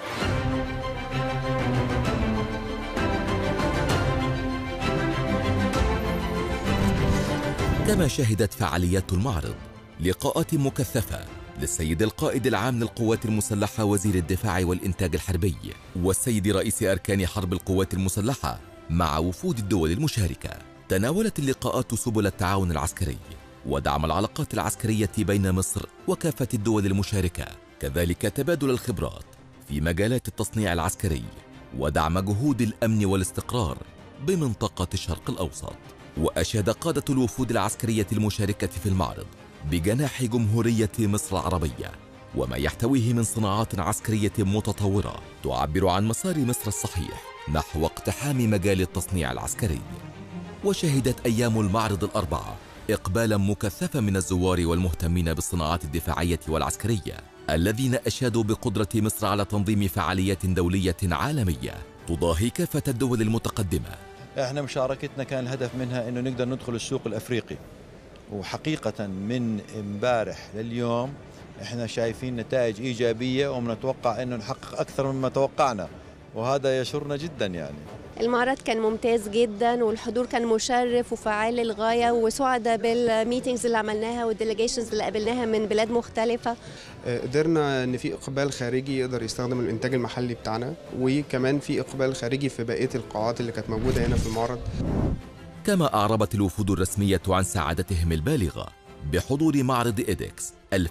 كما شهدت فعاليات المعرض لقاءات مكثفة للسيد القائد العام للقوات المسلحة وزير الدفاع والإنتاج الحربي والسيد رئيس أركان حرب القوات المسلحة مع وفود الدول المشاركة تناولت اللقاءات سبل التعاون العسكري ودعم العلاقات العسكرية بين مصر وكافة الدول المشاركة كذلك تبادل الخبرات في مجالات التصنيع العسكري ودعم جهود الأمن والاستقرار بمنطقة الشرق الأوسط وأشاد قادة الوفود العسكرية المشاركة في المعرض بجناح جمهورية مصر العربية وما يحتويه من صناعات عسكرية متطورة تعبر عن مسار مصر الصحيح نحو اقتحام مجال التصنيع العسكري وشهدت أيام المعرض الأربعة إقبالا مكثفا من الزوار والمهتمين بالصناعات الدفاعية والعسكرية الذين أشادوا بقدرة مصر على تنظيم فعاليات دولية عالمية تضاهي كافة الدول المتقدمة احنا مشاركتنا كان الهدف منها انه نقدر ندخل السوق الافريقي وحقيقة من امبارح لليوم احنا شايفين نتائج ايجابية وبنتوقع انه نحقق اكثر مما توقعنا وهذا يسرنا جدا يعني المعرض كان ممتاز جدا والحضور كان مشرف وفعال للغايه وسعداء بالميتينجز اللي عملناها والديليجيشنز اللي قابلناها من بلاد مختلفه قدرنا ان في اقبال خارجي يقدر يستخدم الانتاج المحلي بتاعنا وكمان في اقبال خارجي في بقيه القاعات اللي كانت موجوده هنا في المعرض كما أعربت الوفود الرسمية عن سعادتهم البالغة بحضور معرض إيدكس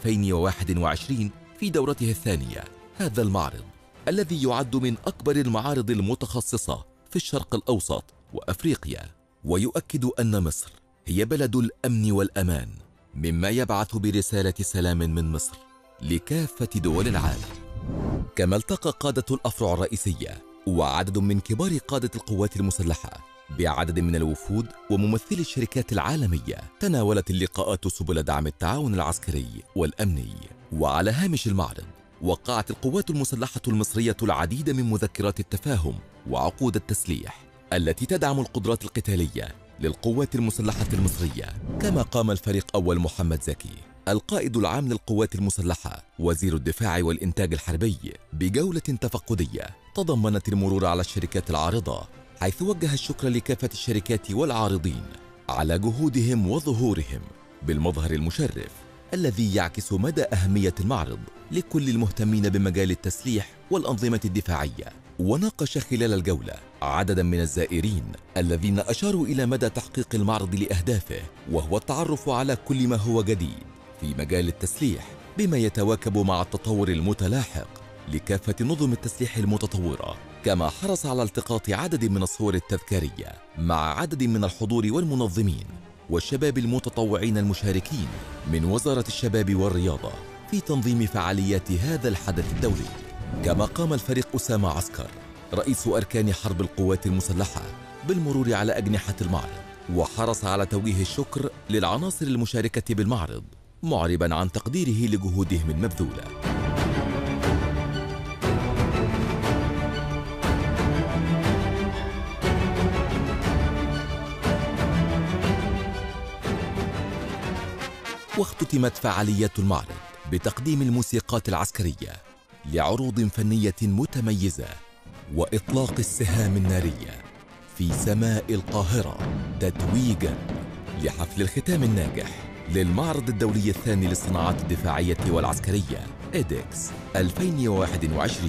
2021 في دورته الثانية هذا المعرض الذي يعد من أكبر المعارض المتخصصة في الشرق الأوسط وأفريقيا ويؤكد أن مصر هي بلد الأمن والأمان مما يبعث برسالة سلام من مصر لكافة دول العالم كما التقى قادة الأفرع الرئيسية وعدد من كبار قادة القوات المسلحة بعدد من الوفود وممثلي الشركات العالمية تناولت اللقاءات سبل دعم التعاون العسكري والأمني وعلى هامش المعرض وقعت القوات المسلحة المصرية العديد من مذكرات التفاهم وعقود التسليح التي تدعم القدرات القتالية للقوات المسلحة المصرية كما قام الفريق أول محمد زكي القائد العام للقوات المسلحة وزير الدفاع والإنتاج الحربي بجولة تفقدية تضمنت المرور على الشركات العارضة حيث وجه الشكر لكافة الشركات والعارضين على جهودهم وظهورهم بالمظهر المشرف الذي يعكس مدى أهمية المعرض لكل المهتمين بمجال التسليح والأنظمة الدفاعية وناقش خلال الجولة عددا من الزائرين الذين أشاروا إلى مدى تحقيق المعرض لأهدافه وهو التعرف على كل ما هو جديد في مجال التسليح بما يتواكب مع التطور المتلاحق لكافة نظم التسليح المتطورة كما حرص على التقاط عدد من الصور التذكارية مع عدد من الحضور والمنظمين والشباب المتطوعين المشاركين من وزارة الشباب والرياضة في تنظيم فعاليات هذا الحدث الدولي كما قام الفريق أسامة عسكر رئيس أركان حرب القوات المسلحة بالمرور على أجنحة المعرض وحرص على توجيه الشكر للعناصر المشاركة بالمعرض معربا عن تقديره لجهودهم المبذوله واختتمت فعاليات المعرض بتقديم الموسيقات العسكرية لعروض فنية متميزة وإطلاق السهام النارية في سماء القاهرة تتويجا لحفل الختام الناجح للمعرض الدولي الثاني للصناعات الدفاعية والعسكرية إيدكس 2021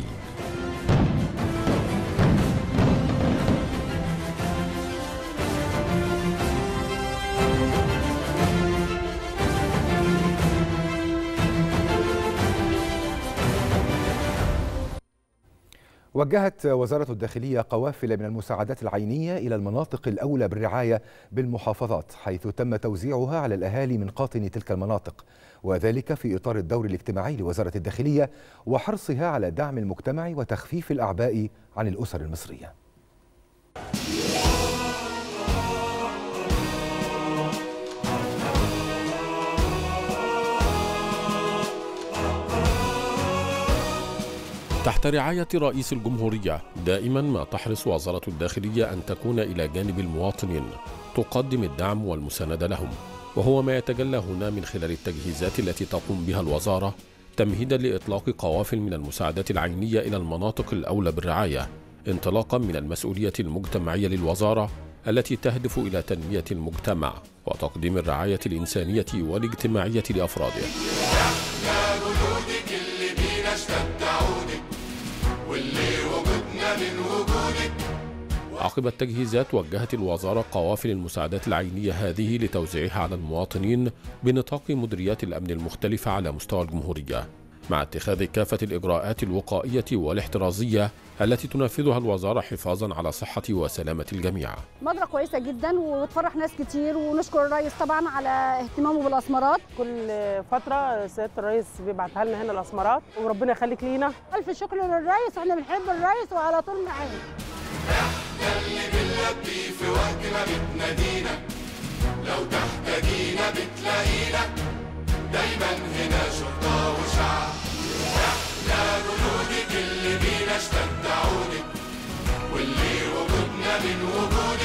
وجهت وزارة الداخلية قوافل من المساعدات العينية إلى المناطق الأولى بالرعاية بالمحافظات حيث تم توزيعها على الأهالي من قاطني تلك المناطق وذلك في إطار الدور الاجتماعي لوزارة الداخلية وحرصها على دعم المجتمع وتخفيف الأعباء عن الأسر المصرية تحت رعاية رئيس الجمهورية دائما ما تحرص وزارة الداخلية أن تكون إلى جانب المواطنين تقدم الدعم والمساندة لهم وهو ما يتجلى هنا من خلال التجهيزات التي تقوم بها الوزارة تمهيدا لإطلاق قوافل من المساعدات العينية إلى المناطق الأولى بالرعاية انطلاقا من المسؤولية المجتمعية للوزارة التي تهدف إلى تنمية المجتمع وتقديم الرعاية الإنسانية والاجتماعية لأفراده يا جنودك اللي بينا اشتد عودك واللي وجودنا من وجودك عقب التجهيزات وجهت الوزارة قوافل المساعدات العينية هذه لتوزيعها على المواطنين بنطاق مديريات الأمن المختلفة على مستوى الجمهورية مع اتخاذ كافة الإجراءات الوقائية والاحترازية التي تنفذها الوزارة حفاظا على صحة وسلامة الجميع مبادرة كويسة جدا وتفرح ناس كتير ونشكر الرئيس طبعا على اهتمامه بالأسمرات كل فترة سيادة الرئيس بيبعتها لنا هنا الأسمرات وربنا يخليك لينا ألف شكر للرئيس احنا بنحب الرئيس وعلى طول معاه احنا اللي بنلبي في وقت ما بتنادينا لو تحتاجينا بتلاقينا دايما هنا شرطة وشعب احنا جنودك اللي بينا اشتد عودك واللي وجودنا من وجودك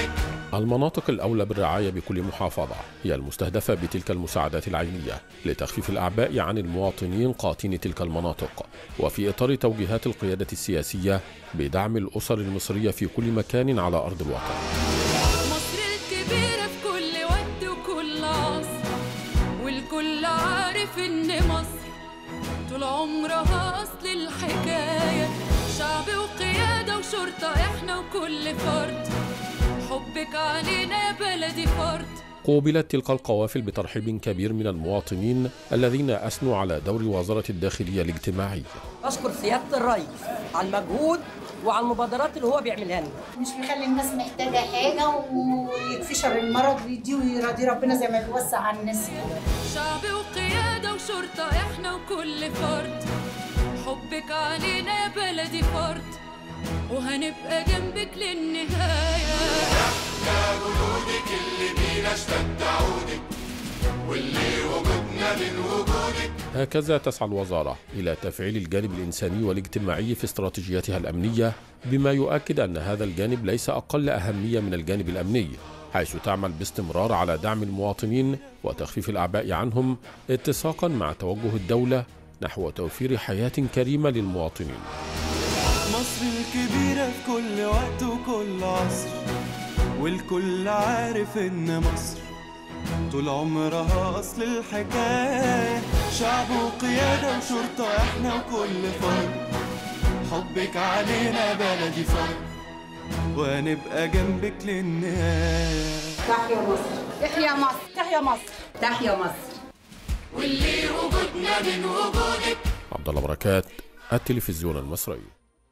المناطق الأولى بالرعاية بكل محافظة هي المستهدفة بتلك المساعدات العينية لتخفيف الأعباء عن المواطنين قاطني تلك المناطق وفي إطار توجيهات القيادة السياسية بدعم الأسر المصرية في كل مكان على أرض الوطن مصر الكبيرة في كل وقت وكل عصر والكل عارف إن مصر طول عمرها أصل الحكاية شعب وقيادة وشرطة إحنا وكل فرد حبك علينا يا بلدي فرد قوبلت تلك القوافل بترحيب كبير من المواطنين الذين أثنوا على دور وزارة الداخلية الاجتماعي أشكر سيادة الرئيس على المجهود وعلى المبادرات اللي هو بيعملها لنا مش بيخلي الناس محتاجة حاجة ويكفي شر المرض ويديه ويراضي ربنا زي ما بيوسع على الناس كده شعب وقيادة وشرطة إحنا وكل فرد حبك علينا يا بلدي فرد وهنبقى جنبك للنهاية احنا جنودك اللي بينا اشتد عودك واللي وجودنا من وجودك هكذا تسعى الوزارة إلى تفعيل الجانب الإنساني والاجتماعي في استراتيجيتها الأمنية بما يؤكد أن هذا الجانب ليس أقل أهمية من الجانب الأمني حيث تعمل باستمرار على دعم المواطنين وتخفيف الأعباء عنهم اتساقا مع توجه الدولة نحو توفير حياة كريمة للمواطنين مصر الكبيرة في كل وقت وكل عصر والكل عارف إن مصر طول عمرها أصل الحكاية شعب وقيادة وشرطة إحنا وكل فرد حبك علينا بلدي فرد وهنبقى جنبك للنهاية تحيا مصر تحيا مصر تحيا مصر تحيا مصر واللي وجودنا من وجودك عبد الله بركات التلفزيون المصري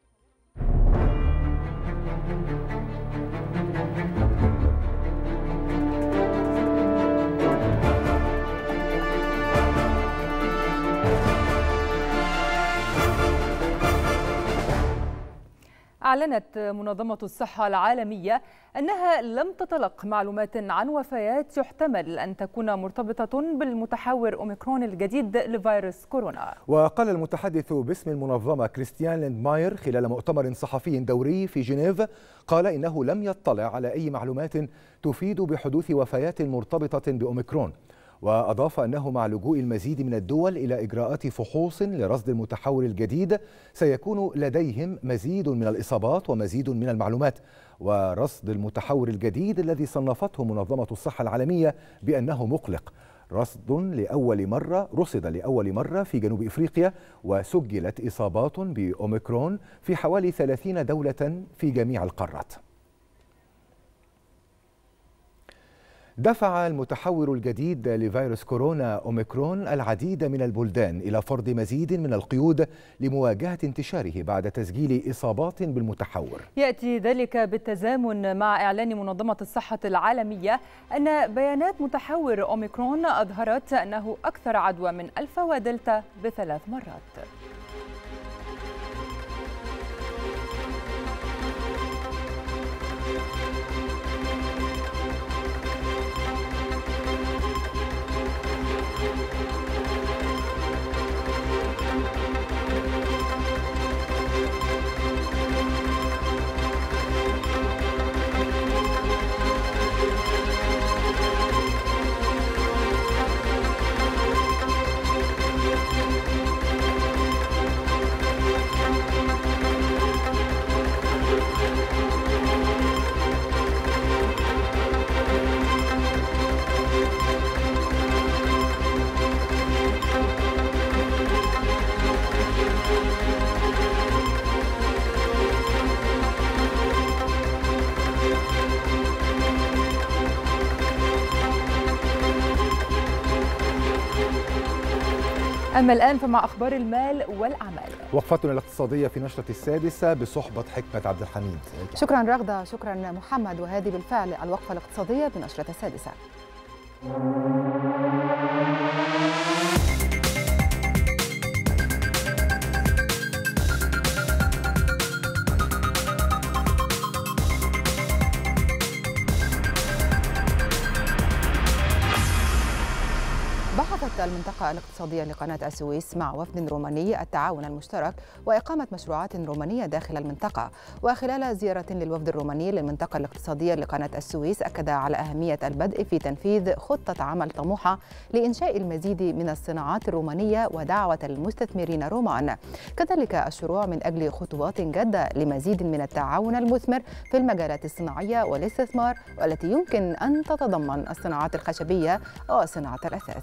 أعلنت منظمة الصحة العالمية أنها لم تتلق معلومات عن وفيات يحتمل أن تكون مرتبطة بالمتحور أوميكرون الجديد لفيروس كورونا وقال المتحدث باسم المنظمة كريستيان ليندماير خلال مؤتمر صحفي دوري في جنيف قال إنه لم يطلع على أي معلومات تفيد بحدوث وفيات مرتبطة بأوميكرون وأضاف أنه مع لجوء المزيد من الدول إلى إجراءات فحوص لرصد المتحور الجديد سيكون لديهم مزيد من الإصابات ومزيد من المعلومات ورصد المتحور الجديد الذي صنفته منظمة الصحة العالمية بأنه مقلق رصد لأول مرة رصد لأول مرة في جنوب إفريقيا وسجلت إصابات بأوميكرون في حوالي 30 دولة في جميع القارات دفع المتحور الجديد لفيروس كورونا أوميكرون العديد من البلدان إلى فرض مزيد من القيود لمواجهة انتشاره بعد تسجيل إصابات بالمتحور يأتي ذلك بالتزامن مع إعلان منظمة الصحة العالمية أن بيانات متحور أوميكرون أظهرت أنه أكثر عدوى من ألفا ودلتا بثلاث مرات أما الآن فمع أخبار المال والأعمال وقفتنا الاقتصادية في نشرة السادسة بصحبة حكمة عبد الحميد شكرا رغدة شكرا محمد وهذه بالفعل الوقفة الاقتصادية بنشرة السادسة بحثت أعقدت المنطقة الاقتصادية لقناة السويس مع وفد روماني التعاون المشترك وإقامة مشروعات رومانية داخل المنطقة وخلال زيارة للوفد الروماني للمنطقة الاقتصادية لقناة السويس أكد على أهمية البدء في تنفيذ خطة عمل طموحة لإنشاء المزيد من الصناعات الرومانية ودعوة المستثمرين الرومان كذلك الشروع من أجل خطوات جادة لمزيد من التعاون المثمر في المجالات الصناعية والاستثمار والتي يمكن أن تتضمن الصناعات الخشبية وصناعة الأثاث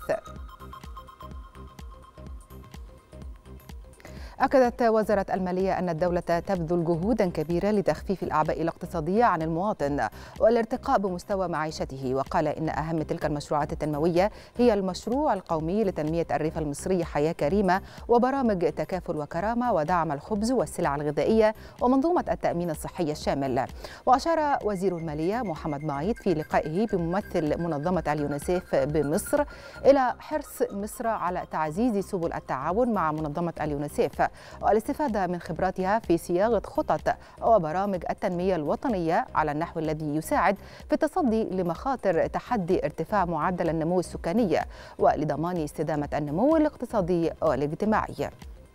أكدت وزارة المالية أن الدولة تبذل جهودا كبيرة لتخفيف الأعباء الاقتصادية عن المواطن والارتقاء بمستوى معيشته وقال إن أهم تلك المشروعات التنموية هي المشروع القومي لتنمية الريف المصري حياة كريمة وبرامج تكافل وكرامة ودعم الخبز والسلع الغذائية ومنظومة التأمين الصحي الشامل وأشار وزير المالية محمد معيط في لقائه بممثل منظمة اليونيسيف بمصر إلى حرص مصر على تعزيز سبل التعاون مع منظمة اليونيسيف والاستفادة من خبراتها في صياغة خطط وبرامج التنمية الوطنية على النحو الذي يساعد في التصدي لمخاطر تحدي ارتفاع معدل النمو السكاني ولضمان استدامة النمو الاقتصادي والاجتماعي.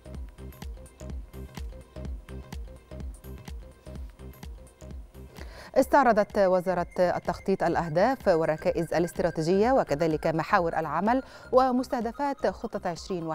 استعرضت وزارة التخطيط الأهداف والركائز الاستراتيجية وكذلك محاور العمل ومستهدفات خطة 2021-2022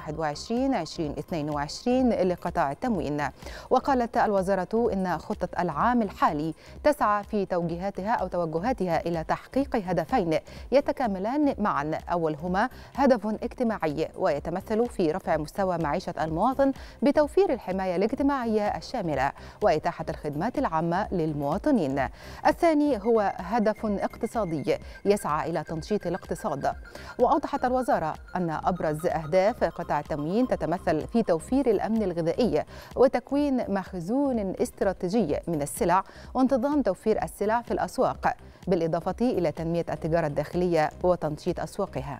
لقطاع التموين وقالت الوزارة إن خطة العام الحالي تسعى في توجيهاتها أو توجهاتها إلى تحقيق هدفين يتكاملان معا أولهما هدف اجتماعي ويتمثل في رفع مستوى معيشة المواطن بتوفير الحماية الاجتماعية الشاملة وإتاحة الخدمات العامة للمواطنين الثاني هو هدف اقتصادي يسعى إلى تنشيط الاقتصاد وأوضحت الوزارة أن أبرز أهداف قطاع التموين تتمثل في توفير الأمن الغذائي وتكوين مخزون استراتيجي من السلع وانتظام توفير السلع في الأسواق بالإضافة إلى تنمية التجارة الداخلية وتنشيط أسواقها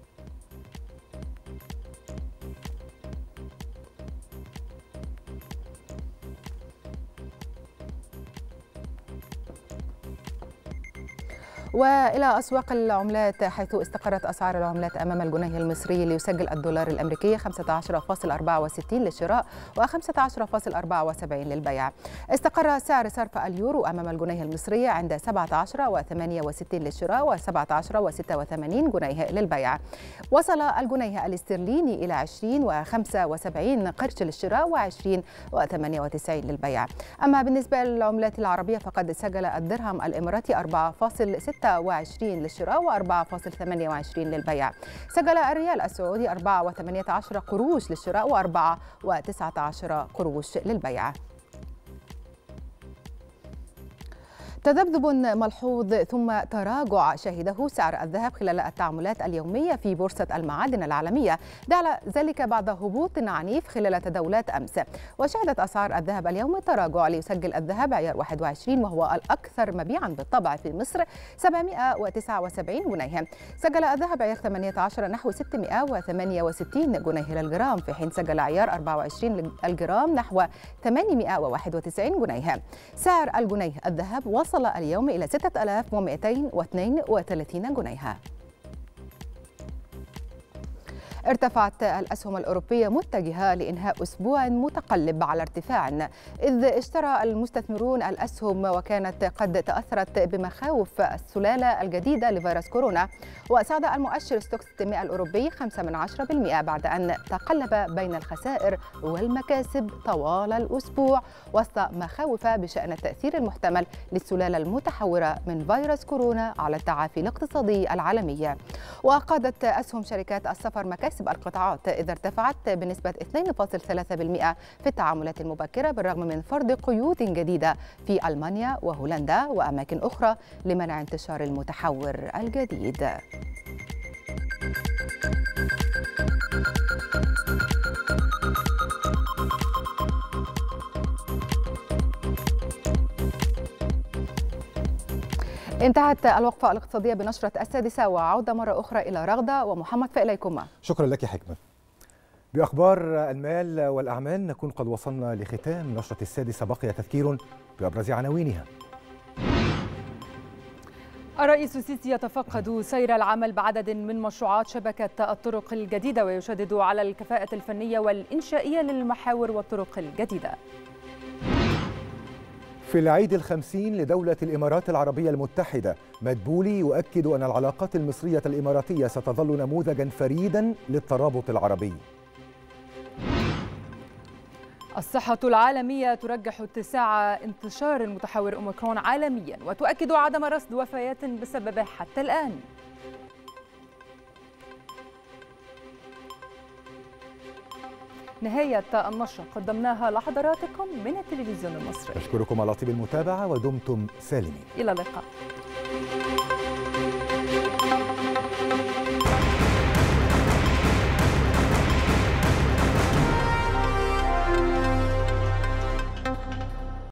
والى اسواق العملات حيث استقرت اسعار العملات امام الجنيه المصري ليسجل الدولار الامريكي 15.64 للشراء و15.74 للبيع. استقر سعر صرف اليورو امام الجنيه المصري عند 17.68 للشراء و17.86 جنيه للبيع. وصل الجنيه الاسترليني الى 20.75 قرش للشراء و20.98 للبيع. اما بالنسبه للعملات العربيه فقد سجل الدرهم الاماراتي 4.6 26 للشراء و4.28 للبيع سجل الريال السعودي 4.18 قروش للشراء و4.19 قروش للبيع تذبذب ملحوظ ثم تراجع شهده سعر الذهب خلال التعاملات اليومية في بورصة المعادن العالمية ده ذلك بعد هبوط عنيف خلال تداولات أمس وشهدت أسعار الذهب اليوم تراجع ليسجل الذهب عيار 21 وهو الأكثر مبيعا بالطبع في مصر 779 جنيه سجل الذهب عيار 18 نحو 668 جنيه للجرام في حين سجل عيار 24 الجرام نحو 891 جنيه سعر الجنيه الذهب وصل وصل اليوم إلى 6232 جنيها ارتفعت الأسهم الأوروبية متجهة لإنهاء أسبوع متقلب على ارتفاع إذ اشترى المستثمرون الأسهم وكانت قد تأثرت بمخاوف السلالة الجديدة لفيروس كورونا وسعد المؤشر ستوكس 600 الأوروبي 5 من 10% بعد أن تقلب بين الخسائر والمكاسب طوال الأسبوع وسط مخاوف بشأن التأثير المحتمل للسلالة المتحورة من فيروس كورونا على التعافي الاقتصادي العالمي وقادت أسهم شركات السفر مكاسب مكاسب القطاعات إذا ارتفعت بنسبة 2.3% في التعاملات المبكرة بالرغم من فرض قيود جديدة في ألمانيا وهولندا وأماكن أخرى لمنع انتشار المتحور الجديد. انتهت الوقفة الاقتصادية بنشرة السادسة وعودة مرة أخرى إلى رغدة ومحمد فإليكما شكرا لك حكمة بأخبار المال والأعمال نكون قد وصلنا لختام نشرة السادسة بقي تذكير بأبرز عناوينها الرئيس السيسي يتفقد سير العمل بعدد من مشروعات شبكة الطرق الجديدة ويشدد على الكفاءة الفنية والإنشائية للمحاور والطرق الجديدة في العيد الخمسين لدولة الإمارات العربية المتحدة مدبولي يؤكد أن العلاقات المصرية الإماراتية ستظل نموذجا فريدا للترابط العربي الصحة العالمية ترجح اتساع انتشار المتحور أوميكرون عالميا وتؤكد عدم رصد وفيات بسببه حتى الآن نهاية النشرة قدمناها لحضراتكم من التلفزيون المصري أشكركم على طيب المتابعة ودمتم سالمين إلى اللقاء